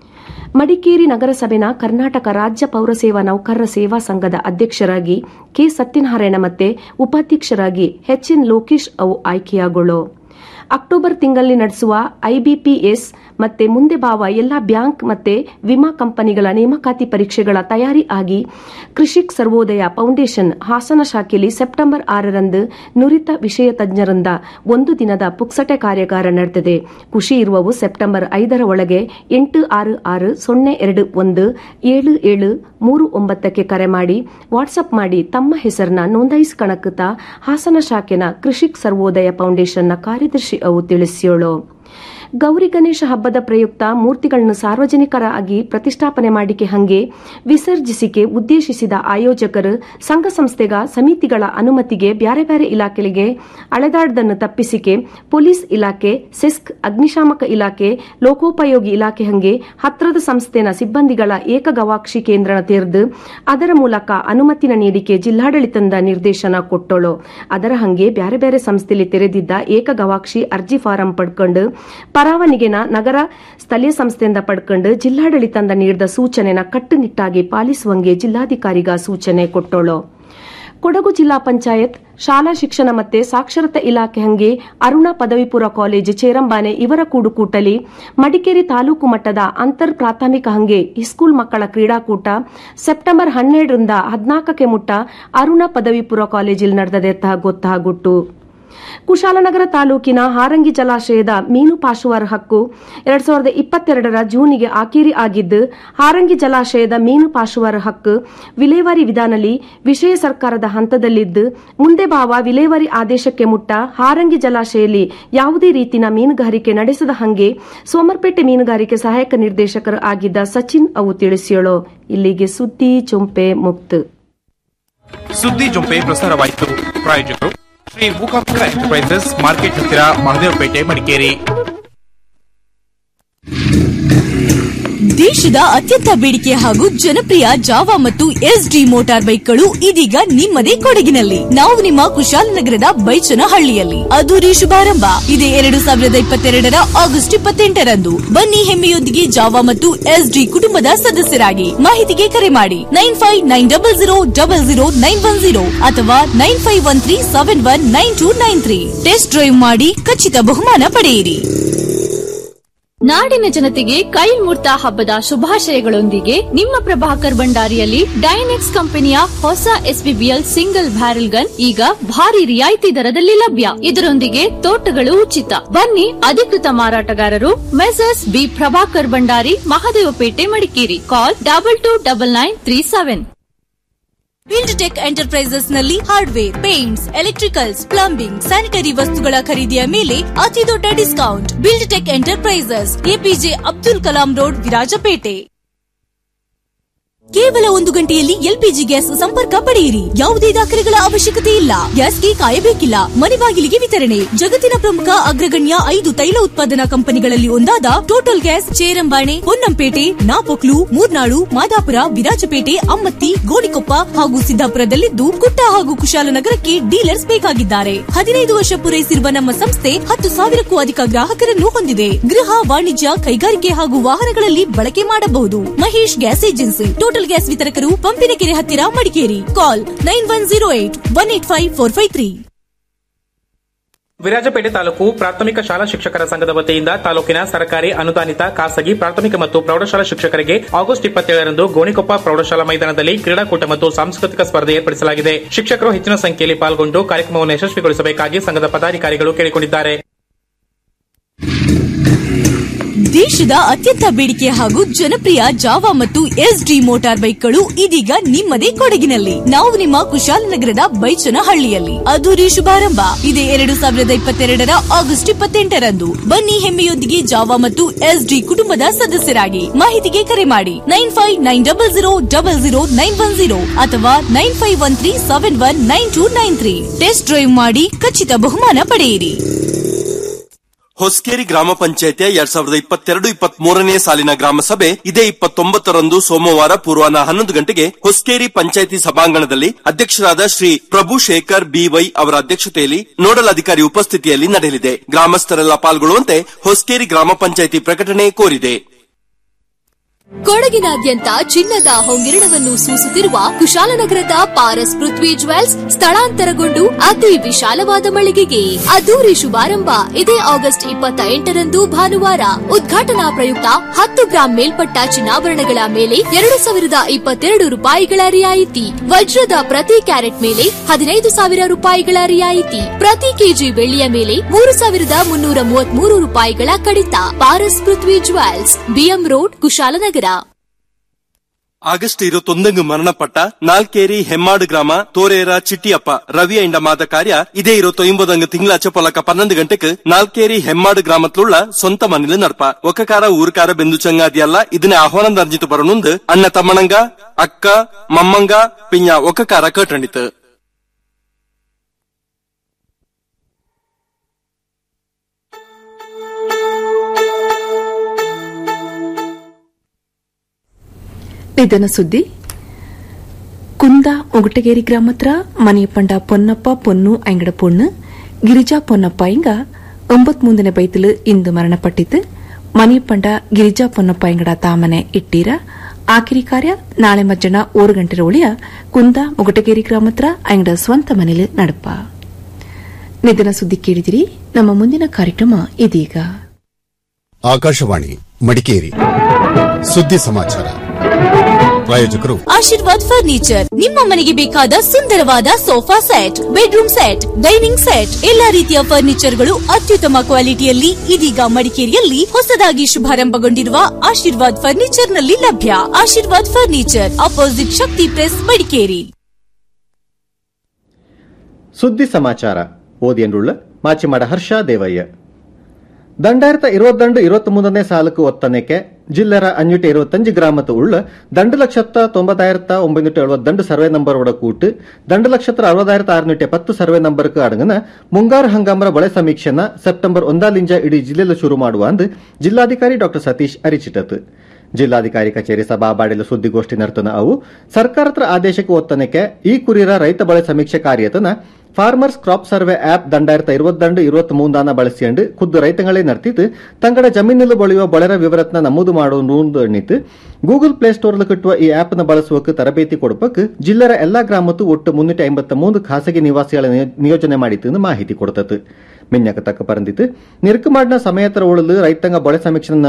ಮಡಿಕೇರಿ ನಗರಸಭೆನ ಕರ್ನಾಟಕ ರಾಜ್ಯ ಪೌರಸೇವಾ ನೌಕರರ ಸೇವಾ ಸಂಘದ ಅಧ್ಯಕ್ಷರಾಗಿ ಕೆ ಸತ್ಯನಾರಾಯಣ ಮತ್ತೆ ಉಪಾಧ್ಯಕ್ಷರಾಗಿ ಎಚ್ಎನ್ ಲೋಕೇಶ್ ಅವು ಆಯ್ಕೆಯಾಗೋಳು ಅಕ್ಟೋಬರ್ ತಿಂಗಳಲ್ಲಿ ನಡೆಸುವ ಐಬಿಪಿಎಸ್ ಮತ್ತೆ ಮುಂದೆ ಬಾವ ಎಲ್ಲ ಬ್ಯಾಂಕ್ ಮತ್ತೆ ವಿಮಾ ಕಂಪನಿಗಳ ನೇಮಕಾತಿ ಪರೀಕ್ಷೆಗಳ ತಯಾರಿ ಆಗಿ ಕೃಷಿಕ್ ಸರ್ವೋದಯ ಫೌಂಡೇಶನ್ ಹಾಸನ ಶಾಖೆಯಲ್ಲಿ ಸೆಪ್ಟೆಂಬರ್ ಆರರಂದು ನುರಿತ ವಿಷಯ ತಜ್ಞರಿಂದ ಒಂದು ದಿನದ ಪುಕ್ಸಟೆ ಕಾರ್ಯಾಗಾರ ನಡೆದಿದೆ ಖುಷಿ ಇರುವವು ಸೆಪ್ಟೆಂಬರ್ ಐದರ ಒಳಗೆ ಎಂಟು ಆರು ಆರು ಸೊನ್ನೆ ಎರಡು ಒಂದು ಏಳು ಏಳು ಮೂರು ಒಂಬತ್ತಕ್ಕೆ ಕರೆ ಮಾಡಿ ವಾಟ್ಸಪ್ ಮಾಡಿ ತಮ್ಮ ಹೆಸರನ್ನ ನೋಂದಾಯಿಸಿಕಣಕ್ಕುತ್ತಾ ಹಾಸನ ಶಾಖೆನ ಕೃಷಿಕ್ ಸರ್ವೋದಯ ಫೌಂಡೇಶನ್ನ ಕಾರ್ಯದರ್ಶಿ ಅವು ತಿಳಿಸಿಯೋಳು ಗೌರಿ ಗಣೇಶ ಹಬ್ಬದ ಪ್ರಯುಕ್ತ ಮೂರ್ತಿಗಳನ್ನು ಸಾರ್ವಜನಿಕರಾಗಿ ಪ್ರತಿಷ್ಠಾಪನೆ ಮಾಡಿಕೆ ಹಂಗೆ ವಿಸರ್ಜಿಸಿಕೆ ಉದ್ದೇಶಿಸಿದ ಆಯೋಜಕರು ಸಂಘ ಸಂಸ್ಥೆಗ ಸಮಿತಿಗಳ ಅನುಮತಿಗೆ ಬ್ಯಾರೆ ಬ್ಯಾರೆ ಇಲಾಖೆಗಳಿಗೆ ಅಳೆದಾಡದನ್ನು ತಪ್ಪಿಸಿಕೆ ಪೊಲೀಸ್ ಇಲಾಖೆ ಸೆಸ್ಕ್ ಅಗ್ನಿಶಾಮಕ ಇಲಾಖೆ ಲೋಕೋಪಯೋಗಿ ಇಲಾಖೆ ಹಂಗೆ ಹತ್ರದ ಸಂಸ್ಥೆನ ಸಿಬ್ಬಂದಿಗಳ ಏಕಗವಾಕ್ಷಿ ಕೇಂದ್ರನ ತೆರೆದು ಅದರ ಮೂಲಕ ಅನುಮತಿನ ನೀಡಿಕೆ ಜಿಲ್ಲಾಡಳಿತದ ನಿರ್ದೇಶನ ಕೊಟ್ಟಳು ಅದರ ಹಂಗೆ ಬ್ಯಾರೆ ಬ್ಯಾರೆ ಸಂಸ್ಥೆಯಲ್ಲಿ ತೆರೆದಿದ್ದ ಏಕಗವಾಕ್ಷಿ ಅರ್ಜಿ ಫಾರಂ ಪಡ್ಕೊಂಡು ಪರಾವನಿಗೆನ ನಗರ ಸ್ಥಳೀಯ ಸಂಸ್ಥೆಯಿಂದ ಪಡ್ಕೊಂಡು ಜಿಲ್ಲಾಡಳಿತದಿಂದ ನೀಡಿದ ಸೂಚನೆನ ಕಟ್ಟುನಿಟ್ಟಾಗಿ ಪಾಲಿಸುವಂಗೆ ಜಿಲ್ಲಾಧಿಕಾರಿಗ ಸೂಚನೆ ಕೊಟ್ಟೋಳು ಕೊಡಗು ಜಿಲ್ಲಾ ಪಂಚಾಯತ್ ಶಾಲಾ ಶಿಕ್ಷಣ ಮತ್ತೆ ಸಾಕ್ಷರತಾ ಇಲಾಖೆ ಹಂಗೆ ಅರುಣ ಪದವಿ ಪೂರ್ವ ಕಾಲೇಜು ಚೇರಂಬಾನೆ ಇವರ ಕೂಡುಕೂಟಲಿ ಮಡಿಕೇರಿ ತಾಲೂಕು ಮಟ್ಟದ ಅಂತರ್ ಪ್ರಾಥಮಿಕ ಹಂಗೆ ಹಿಸ್ಕೂಲ್ ಮಕ್ಕಳ ಕ್ರೀಡಾಕೂಟ ಸೆಪ್ಟೆಂಬರ್ ಹನ್ನೆರಡರಿಂದ ಹದಿನಾಲ್ಕಕ್ಕೆ ಮುಟ್ಟ ಅರುಣ ಪದವಿ ಪೂರ್ವ ಕಾಲೇಜಿൽ ನಡೆದದೆ ಗೊತ್ತಾಗುಟ್ಟು ಕುಶಾಲನಗರ ತಾಲೂಕಿನ ಹಾರಂಗಿ ಜಲಾಶಯದ ಮೀನು ಪಾಶುವರ ಹಕ್ಕು ಎರಡ್ ಸಾವಿರದ ಇಪ್ಪತ್ತೆರಡರ ಜೂನಿಗೆ ಆಕೇರಿ ಆಗಿದ್ದು ಹಾರಂಗಿ ಜಲಾಶಯದ ಮೀನು ಪಾಶುವರ ಹಕ್ಕು ವಿಲೇವಾರಿ ವಿಧಾನಲಿ ವಿಷಯ ಸರ್ಕಾರದ ಹಂತದಲ್ಲಿದ್ದು ಮುಂದೆ ಬಾವ ವಿಲೇವಾರಿ ಆದೇಶಕ್ಕೆ ಮುಟ್ಟ ಹಾರಂಗಿ ಜಲಾಶಯಲ್ಲಿ ಯಾವುದೇ ರೀತಿನ ಮೀನುಗಾರಿಕೆ ನಡೆಸದ ಹಂಗೆ ಸೋಮರ್ಪೇಟೆ ಮೀನುಗಾರಿಕೆ ಸಹಾಯಕ ನಿರ್ದೇಶಕರು ಆಗಿದ್ದ ಸಚಿನ್ ಅವು ತಿಳಿಸಿಯಳು ಇಲ್ಲಿಗೆ ಸುದ್ದಿ ಚೊಂಪೆ ಮುಕ್ತ ಸುದ್ದಿ ಜೊಂಪೆ ಪ್ರಸಾರವಾಯಿತು ಪ್ರಾಯೋಜಕರು ಶ್ರೀ ಮೂಕಾಂಬಿಕಾ ಎಂಟರ್ಪ್ರೈಸಸ್ ಮಾರ್ಕೆಟ್ ಹತ್ತಿರ ಮಹದೇವಪೇಟೆ ಮಡಿಕೇರಿ ದೇಶದ ಅತ್ಯಂತ ಬೇಡಿಕೆ ಹಾಗೂ ಜನಪ್ರಿಯ ಜಾವಾ ಮತ್ತು ಎಸ್ ಡಿ ಮೋಟಾರ್ ಬೈಕ್ಗಳು ಇದೀಗ ನಿಮ್ಮದೇ ಕೊಡಗಿನಲ್ಲಿ ನಾವು ನಿಮ್ಮ ಕುಶಾಲನಗರದ ಬೈಚನಹಳ್ಳಿಯಲ್ಲಿ ಅದ್ದೂರಿ ಶುಭಾರಂಭ ಇದೇ ಎರಡು ಸಾವಿರದ ಇಪ್ಪತ್ತೆರಡರ ಆಗಸ್ಟ್ ಇಪ್ಪತ್ತೆಂಟರಂದು ಬನ್ನಿ ಹೆಮ್ಮೆಯೊಂದಿಗೆ ಜಾವಾ ಮತ್ತು ಎಸ್ ಡಿ ಕುಟುಂಬದ ಸದಸ್ಯರಾಗಿ ಮಾಹಿತಿಗೆ ಕರೆ ಮಾಡಿ nine five nine double zero double zero nine one zero ಅಥವಾ nine five one three seven one nine two nine three test drive ಮಾಡಿ ಖಚಿತ ಬಹುಮಾನ ಪಡೆಯಿರಿ ನಾಡಿನ ಜನತೆಗೆ ಕೈಲ್ಮೂರ್ತ ಹಬ್ಬದ ಶುಭಾಶಯಗಳೊಂದಿಗೆ ನಿಮ್ಮ ಪ್ರಭಾಕರ್ ಭಂಡಾರಿಯಲ್ಲಿ ಡೈನೆಕ್ಸ್ ಕಂಪನಿಯ ಹೊಸ ಎಸ್ಬಿಬಿಎಲ್ ಸಿಂಗಲ್ ಬ್ಯಾರೆಲ್ ಗನ್ ಈಗ ಭಾರಿ ರಿಯಾಯಿತಿ ದರದಲ್ಲಿ ಲಭ್ಯ ಇದರೊಂದಿಗೆ ತೋಟಗಳು ಉಚಿತ ಬನ್ನಿ ಅಧಿಕೃತ ಮಾರಾಟಗಾರರು messrs B Prabhakar Bhandari Mahadevapete Madikeri call double two double nine three seven build tech enterprises ನಲ್ಲಿ hardware paints electricals plumbing sanitary ವಸ್ತುಗಳ ಖರೀದಿಯ ಮೇಲೆ ಅತಿ ದೊಡ್ಡ discount build tech enterprises APJ Abdul Kalam road Virajpet ಕೇವಲ ಒಂದು ಗಂಟೆಯಲ್ಲಿ ಎಲ್ಪಿಜಿ ಗ್ಯಾಸ್ ಸಂಪರ್ಕ ಪಡೆಯಿರಿ ಯಾವುದೇ ದಾಖಲೆಗಳ ಅವಶ್ಯಕತೆ ಇಲ್ಲ ಗ್ಯಾಸ್ಗೆ ಕಾಯಬೇಕಿಲ್ಲ ಮನೆ ಬಾಗಿಲಿಗೆ ವಿತರಣೆ ಜಗತ್ತಿನ ಪ್ರಮುಖ ಅಗ್ರಗಣ್ಯ ಐದು ತೈಲ ಉತ್ಪಾದನಾ ಕಂಪನಿಗಳಲ್ಲಿ ಒಂದಾದ ಟೋಟಲ್ ಗ್ಯಾಸ್ ಚೇರಂಬಾಣೆ ಪೊನ್ನಂಪೇಟೆ ನಾಪೊಕ್ಲು ಮೂರ್ನಾಳು ಮಾದಾಪುರ ವಿರಾಜಪೇಟೆ ಅಮ್ಮತ್ತಿ ಗೋಣಿಕೊಪ್ಪ ಹಾಗೂ ಸಿದ್ದಾಪುರದಲ್ಲಿದ್ದು ಕುಟ್ಟ ಹಾಗೂ ಕುಶಾಲನಗರಕ್ಕೆ ಡೀಲರ್ಸ್ ಬೇಕಾಗಿದ್ದಾರೆ ಹದಿನೈದು ವರ್ಷ ಪೂರೈಸಿರುವ ನಮ್ಮ ಸಂಸ್ಥೆ ಹತ್ತು ಸಾವಿರಕ್ಕೂ ಅಧಿಕ ಗ್ರಾಹಕರನ್ನು ಹೊಂದಿದೆ ಗೃಹ ವಾಣಿಜ್ಯ ಕೈಗಾರಿಕೆ ಹಾಗೂ ವಾಹನಗಳಲ್ಲಿ ಬಳಕೆ ಮಾಡಬಹುದು Mahesh gas agency total gas ವಿತರಕರು ಪಂಪಿನಕೆರೆ ಹತ್ತಿರ Madikeri call nine one zero eight one eight five four five three Virajpet ತಾಲೂಕು ಪ್ರಾಥಮಿಕ ಶಾಲಾ ಶಿಕ್ಷಕರ ಸಂಘದ ವತಿಯಿಂದ ತಾಲೂಕಿನ ಸರ್ಕಾರಿ ಅನುದಾನಿತ ಖಾಸಗಿ ಪ್ರಾಥಮಿಕ ಮತ್ತು ಪ್ರೌಢಶಾಲಾ ಶಿಕ್ಷಕರಿಗೆ ಆಗಸ್ಟ್ ಇಪ್ಪತ್ತೇಳರಂದು ಗೋಣಿಕೊಪ್ಪ ಪ್ರೌಢಶಾಲಾ ಮೈದಾನದಲ್ಲಿ ಕ್ರೀಡಾಕೂಟ ಮತ್ತು ಸಾಂಸ್ಕೃತಿಕ ಸ್ಪರ್ಧೆ ಏರ್ಪಡಿಸಲಾಗಿದೆ ಶಿಕ್ಷಕರು ಹೆಚ್ಚಿನ ಸಂಖ್ಯೆಯಲ್ಲಿ ಪಾಲ್ಗೊಂಡು ಕಾರ್ಯಕ್ರಮವನ್ನು ಯಶಸ್ವಿಗೊಳಿಸಬೇಕಾಗಿ ಸಂಘದ ಪದಾಧಿಕಾರಿಗಳು ಕೇಳಿಕೊಂಡಿದ್ದಾರೆ ದೇಶದ ಅತ್ಯಂತ ಬೇಡಿಕೆ ಹಾಗೂ ಜನಪ್ರಿಯ ಜಾವಾ ಮತ್ತು ಎಸ್ ಡಿ ಮೋಟಾರ್ ಬೈಕ್ಗಳು ಇದೀಗ ನಿಮ್ಮದೇ ಕೊಡಗಿನಲ್ಲಿ ನಾವು ನಿಮ್ಮ ಕುಶಾಲನಗರದ ಬೈಚನಹಳ್ಳಿಯಲ್ಲಿ ಅದ್ದೂರಿ ಶುಭಾರಂಭ ಇದೇ ಎರಡು ಸಾವಿರದ ಇಪ್ಪತ್ತೆರಡರ ಆಗಸ್ಟ್ ಇಪ್ಪತ್ತೆಂಟರಂದು ಬನ್ನಿ ಹೆಮ್ಮೆಯೊಂದಿಗೆ ಜಾವಾ ಮತ್ತು ಎಸ್ ಡಿ ಕುಟುಂಬದ ಸದಸ್ಯರಾಗಿ ಮಾಹಿತಿಗೆ ಕರೆ ಮಾಡಿ nine five nine double zero double zero nine one zero ಅಥವಾ nine five one three seven one nine two nine three test drive ಮಾಡಿ ಖಚಿತ ಬಹುಮಾನ ಪಡೆಯಿರಿ ಹೊಸಕೇರಿ ಗ್ರಾಮ ಪಂಚಾಯತಿಯ ಎರಡ್ ಸಾವಿರದ ಇಪ್ಪತ್ತೆರಡು ಇಪ್ಪತ್ತ್ ಮೂರನೇ ಸಾಲಿನ ಗ್ರಾಮ ಸಭೆ ಇದೇ ಇಪ್ಪತ್ತೊಂಬತ್ತರಂದು ಸೋಮವಾರ ಪೂರ್ವಾಹ್ನ ಹನ್ನೊಂದು ಗಂಟೆಗೆ ಹೊಸಕೇರಿ ಪಂಚಾಯತಿ ಸಭಾಂಗಣದಲ್ಲಿ ಅಧ್ಯಕ್ಷರಾದ ಶ್ರೀ ಪ್ರಭು ಶೇಖರ್ ಬಿವೈ ಅವರ ಅಧ್ಯಕ್ಷತೆಯಲ್ಲಿ ನೋಡಲ್ ಅಧಿಕಾರಿ ಉಪಸ್ಥಿತಿಯಲ್ಲಿ ನಡೆಯಲಿದೆ ಗ್ರಾಮಸ್ಥರೆಲ್ಲ ಪಾಲ್ಗೊಳ್ಳುವಂತೆ ಹೊಸಕೇರಿ ಗ್ರಾಮ ಪಂಚಾಯತಿ ಪ್ರಕಟಣೆ ಕೋರಿದೆ ಕೊಡಗಿನಾದ್ಯಂತ ಚಿನ್ನದ ಹೊಂಗಿರಣವನ್ನು ಸೂಸುತ್ತಿರುವ ಕುಶಾಲನಗರದ ಪಾರಸ್ ಪೃಥ್ವಿ ಜ್ವೆಲ್ಸ್ ಸ್ಥಳಾಂತರಗೊಂಡು ಅತಿ ವಿಶಾಲವಾದ ಮಳಿಗೆಗೆ ಅದ್ದೂರಿ ಶುಭಾರಂಭ ಇದೇ ಆಗಸ್ಟ್ ಇಪ್ಪತ್ತ ಎಂಟರಂದು ಭಾನುವಾರ ಉದ್ಘಾಟನಾ ಪ್ರಯುಕ್ತ ಹತ್ತು ಗ್ರಾಂ ಮೇಲ್ಪಟ್ಟ ಚಿನ್ನಾಭರಣಗಳ ಮೇಲೆ ಎರಡು ಸಾವಿರದ ಇಪ್ಪತ್ತೆರಡು ರೂಪಾಯಿಗಳ ರಿಯಾಯಿತಿ ವಜ್ರದ ಪ್ರತಿ ಕ್ಯಾರೆಟ್ ಮೇಲೆ ಹದಿನೈದು ಸಾವಿರ ರೂಪಾಯಿಗಳ ರಿಯಾಯಿತಿ ಪ್ರತಿ ಕೆಜಿ ಬೆಳ್ಳಿಯ ಮೇಲೆ ಮೂರು ಸಾವಿರದ ಮುನ್ನೂರ ಮೂವತ್ಮೂರು ರೂಪಾಯಿಗಳ ಕಡಿತ Paras Prithvi jewels BM road Kushalnagar August ഇരുപത്തൊന്നിന് മരണപ്പെട്ട നാൽക്കേരി ഹെമ്മാട് ഗ്രാമ തോരേര ചിട്ടിയപ്പ ರವಿ ಎಂಡ ಮಾದ ಕಾರ್ಯ ಇದೇ ഇരുപത്തൊമ്പതಂಗ್ ತಿಂಗಳಾಚ ಪೊಲಕ ಪನ್ನೊಂದು ಗಂಟೆಗೆ ನಾಲ್ಕೇರಿ ಹೆಮ್ಮಾಡು ಗ್ರಾಮತ್ಲುಳ್ಳ ಸ್ವಂತ ಮನೇಲಿ ನಡ್ಪ ಒಕ್ಕಕಾರ ಊರ್ಕಾರ ಬೆಂದು ಚಂಗಾದಿಯಲ್ಲ ಇದನ್ನೇ ಆಹ್ವಾನ ಅರ್ಜಿತು ಬರನುಂದು ಅಣ್ಣ ತಮ್ಮಣಂಗ ಅಕ್ಕ ಮಮ್ಮಂಗ ಪಿಂಜ ಒಕ್ಕಕಾರ ಕಟ್ಟಣಿತು ನಿಧನ ಸುದ್ದಿ ಕುಂದ ಒಗಟಗೇರಿ ಗ್ರಾಮತ್ರ ಮನೆಯ ಪಂಡ ಪೊನ್ನಪ್ಪ ಪೊನ್ನು ಅಂಗಡ ಪೊಣ್ಣು ಗಿರಿಜಾ ಪೊನ್ನಪ್ಪ ಇಂಗ ಒಂಬತ್ ಮುಂದಿನ ಬೈತಲು ಇಂದು ಮರಣಪಟ್ಟಿದ್ದು ಮನೆಯ ಪಂಡ ಗಿರಿಜಾ ಪೊನ್ನಪ್ಪ ಇಂಗಡ ತಾಮನೆ ಇಟ್ಟೀರ ಆಕಿರಿ ಕಾರ್ಯ ನಾಳೆ ಮಧ್ಯಾಹ್ನ ಓರು ಗಂಟೆ ಒಳಿಯ ಕುಂದ ಒಗಟಗೇರಿ ಗ್ರಾಮತ್ರ ಅಂಗಡ ಸ್ವಂತ ಮನೇಲಿ ನಡಪ ನಿಧನ ಸುದ್ದಿ ಕೇಳಿದಿರಿ ನಮ್ಮ ಮುಂದಿನ ಕಾರ್ಯಕ್ರಮ ಇದೀಗ ಆಕಾಶವಾಣಿ ಮಡಿಕೇರಿ ಸುದ್ದಿ ಸಮಾಚಾರ ಪ್ರಾಯೋಜಕರು ಆಶೀರ್ವಾದ್ ಫರ್ನಿಚರ್ ನಿಮ್ಮ ಮನೆಗೆ ಬೇಕಾದ ಸುಂದರವಾದ sofa set bedroom set dining set ಎಲ್ಲಾ ರೀತಿಯ ಫರ್ನಿಚರ್ಗಳು ಅತ್ಯುತ್ತಮ ಕ್ವಾಲಿಟಿಯಲ್ಲಿ ಇದೀಗ ಮಡಿಕೇರಿಯಲ್ಲಿ ಹೊಸದಾಗಿ ಶುಭಾರಂಭಗೊಂಡಿರುವ ಆಶೀರ್ವಾದ್ ಫರ್ನಿಚರ್ ನಲ್ಲಿ ಲಭ್ಯ Ashirwad furniture opposite Shakti press Madikeri ಸುದ್ದಿ ಸಮಾಚಾರ ಓದಿಯಂಡುಳ್ಳ ಮಾಚಿಮಾಡ ಹರ್ಷ ದೇವಯ್ಯ ದಂಡಾಯಿರತ ഇരുപത്തിരണ്ട് ഇരുപത്തിമൂന്നನೇ ಸಾಲಕ್ಕೆ ಒತ್ತನಕ್ಕೆ ಜಿಲ್ಲೆರ അഞ്ഞൂറ്റി ഇരുപത്തഞ്ച് ഗ്രാമത്ത് ഉള്ള രണ്ട് ലക്ഷത്ത തൊമ്പതായിരത്ത ഒമ്പതിനൂറ്റി എഴുപത് രണ്ട് സർവേ നമ്പറോടെ കൂട്ട് രണ്ട് ലക്ഷത്ത അറുപതായിരത്തി അറുന്നൂറ്റി പത്ത് സർവേ ನಂಬರ್ಗೆ ಅಡಂಗನ ಮುಂಗಾರು ಹಂಗಾಮರ ಬೆಳೆ ಸಮೀಕ್ಷೆನ ಸೆಪ್ಟೆಂಬರ್ ಒಂದಾಲಿಂಜ ಇಡೀ ಜಿಲ್ಲೆಯಲ್ಲಿ ಶುರು ಮಾಡುವ ಅಂದು ಜಿಲ್ಲಾಧಿಕಾರಿ ಡಾ ಸತೀಶ್ ಅರಿಚಿಟತ್ ಜಿಲ್ಲಾಧಿಕಾರಿ ಕಚೇರಿ ಸಭಾಬಾಡಿಲು ಸುದ್ದಿಗೋಷ್ಠಿ ನರ್ತನ ಅವು ಸರ್ಕಾರತ್ರ ಆದೇಶಕ್ಕೆ ಒತ್ತನಕ್ಕೆ ಈ ಕುರಿರ ರೈತ ಬಳೆ ಸಮೀಕ್ಷೆ ಕಾರ್ಯತನ ಫಾರ್ಮರ್ಸ್ ಕ್ರಾಪ್ ಸರ್ವೆ ಆಪ್ ದಂಡಾಯಿರತ್ತ ഇരുപത്തിരണ്ട് ഇരുപത്തി മൂന്നാണ് ಬಳಸಿಕೊಂಡು ಖುದ್ದು ರೈತಗಳೇ ನರ್ತಿತ್ತು ತಂಗಡ ಜಮೀನಿಲು ಬೆಳೆಯುವ ಬೆಳೆರ ವಿವರತ್ನ ನಮೂದು ಮಾಡುವ ನೂಂದು ಎಣ್ಣಿತ್ತು ಗೂಗಲ್ ಪ್ಲೇ ಸ್ಟೋರ್ಲು ಕಟ್ಟುವ ಈ ಆಪ್ನ ಬಳಸುವಕ್ಕೆ ತರಬೇತಿ ಕೊಡಬೇಕು ಜಿಲ್ಲೆರ ಎಲ್ಲಾ ಗ್ರಾಮತ್ತು ಒಟ್ಟು ಮುನ್ನೂറ്റി ಐಂಬತ್ತ ಮೂರು ಖಾಸಗಿ ನಿವಾಸಿಗಳ ನಿಯೋ- ನಿಯೋಜನೆ ಮಾಡಿತ್ತು ಎಂದು ಮಾಹಿತಿ ಕೊಡ್ತತ್ತು ಮಿನ್ಯಕ ತಕ್ಕ ಪರಂದಿತ್ತು ನಿರುಕುಮಾಡ್ನ ಸಮಯತರ ಉಳಿದು ರೈತಾಂಗ ಬಳೆ ಸಮೀಕ್ಷೆ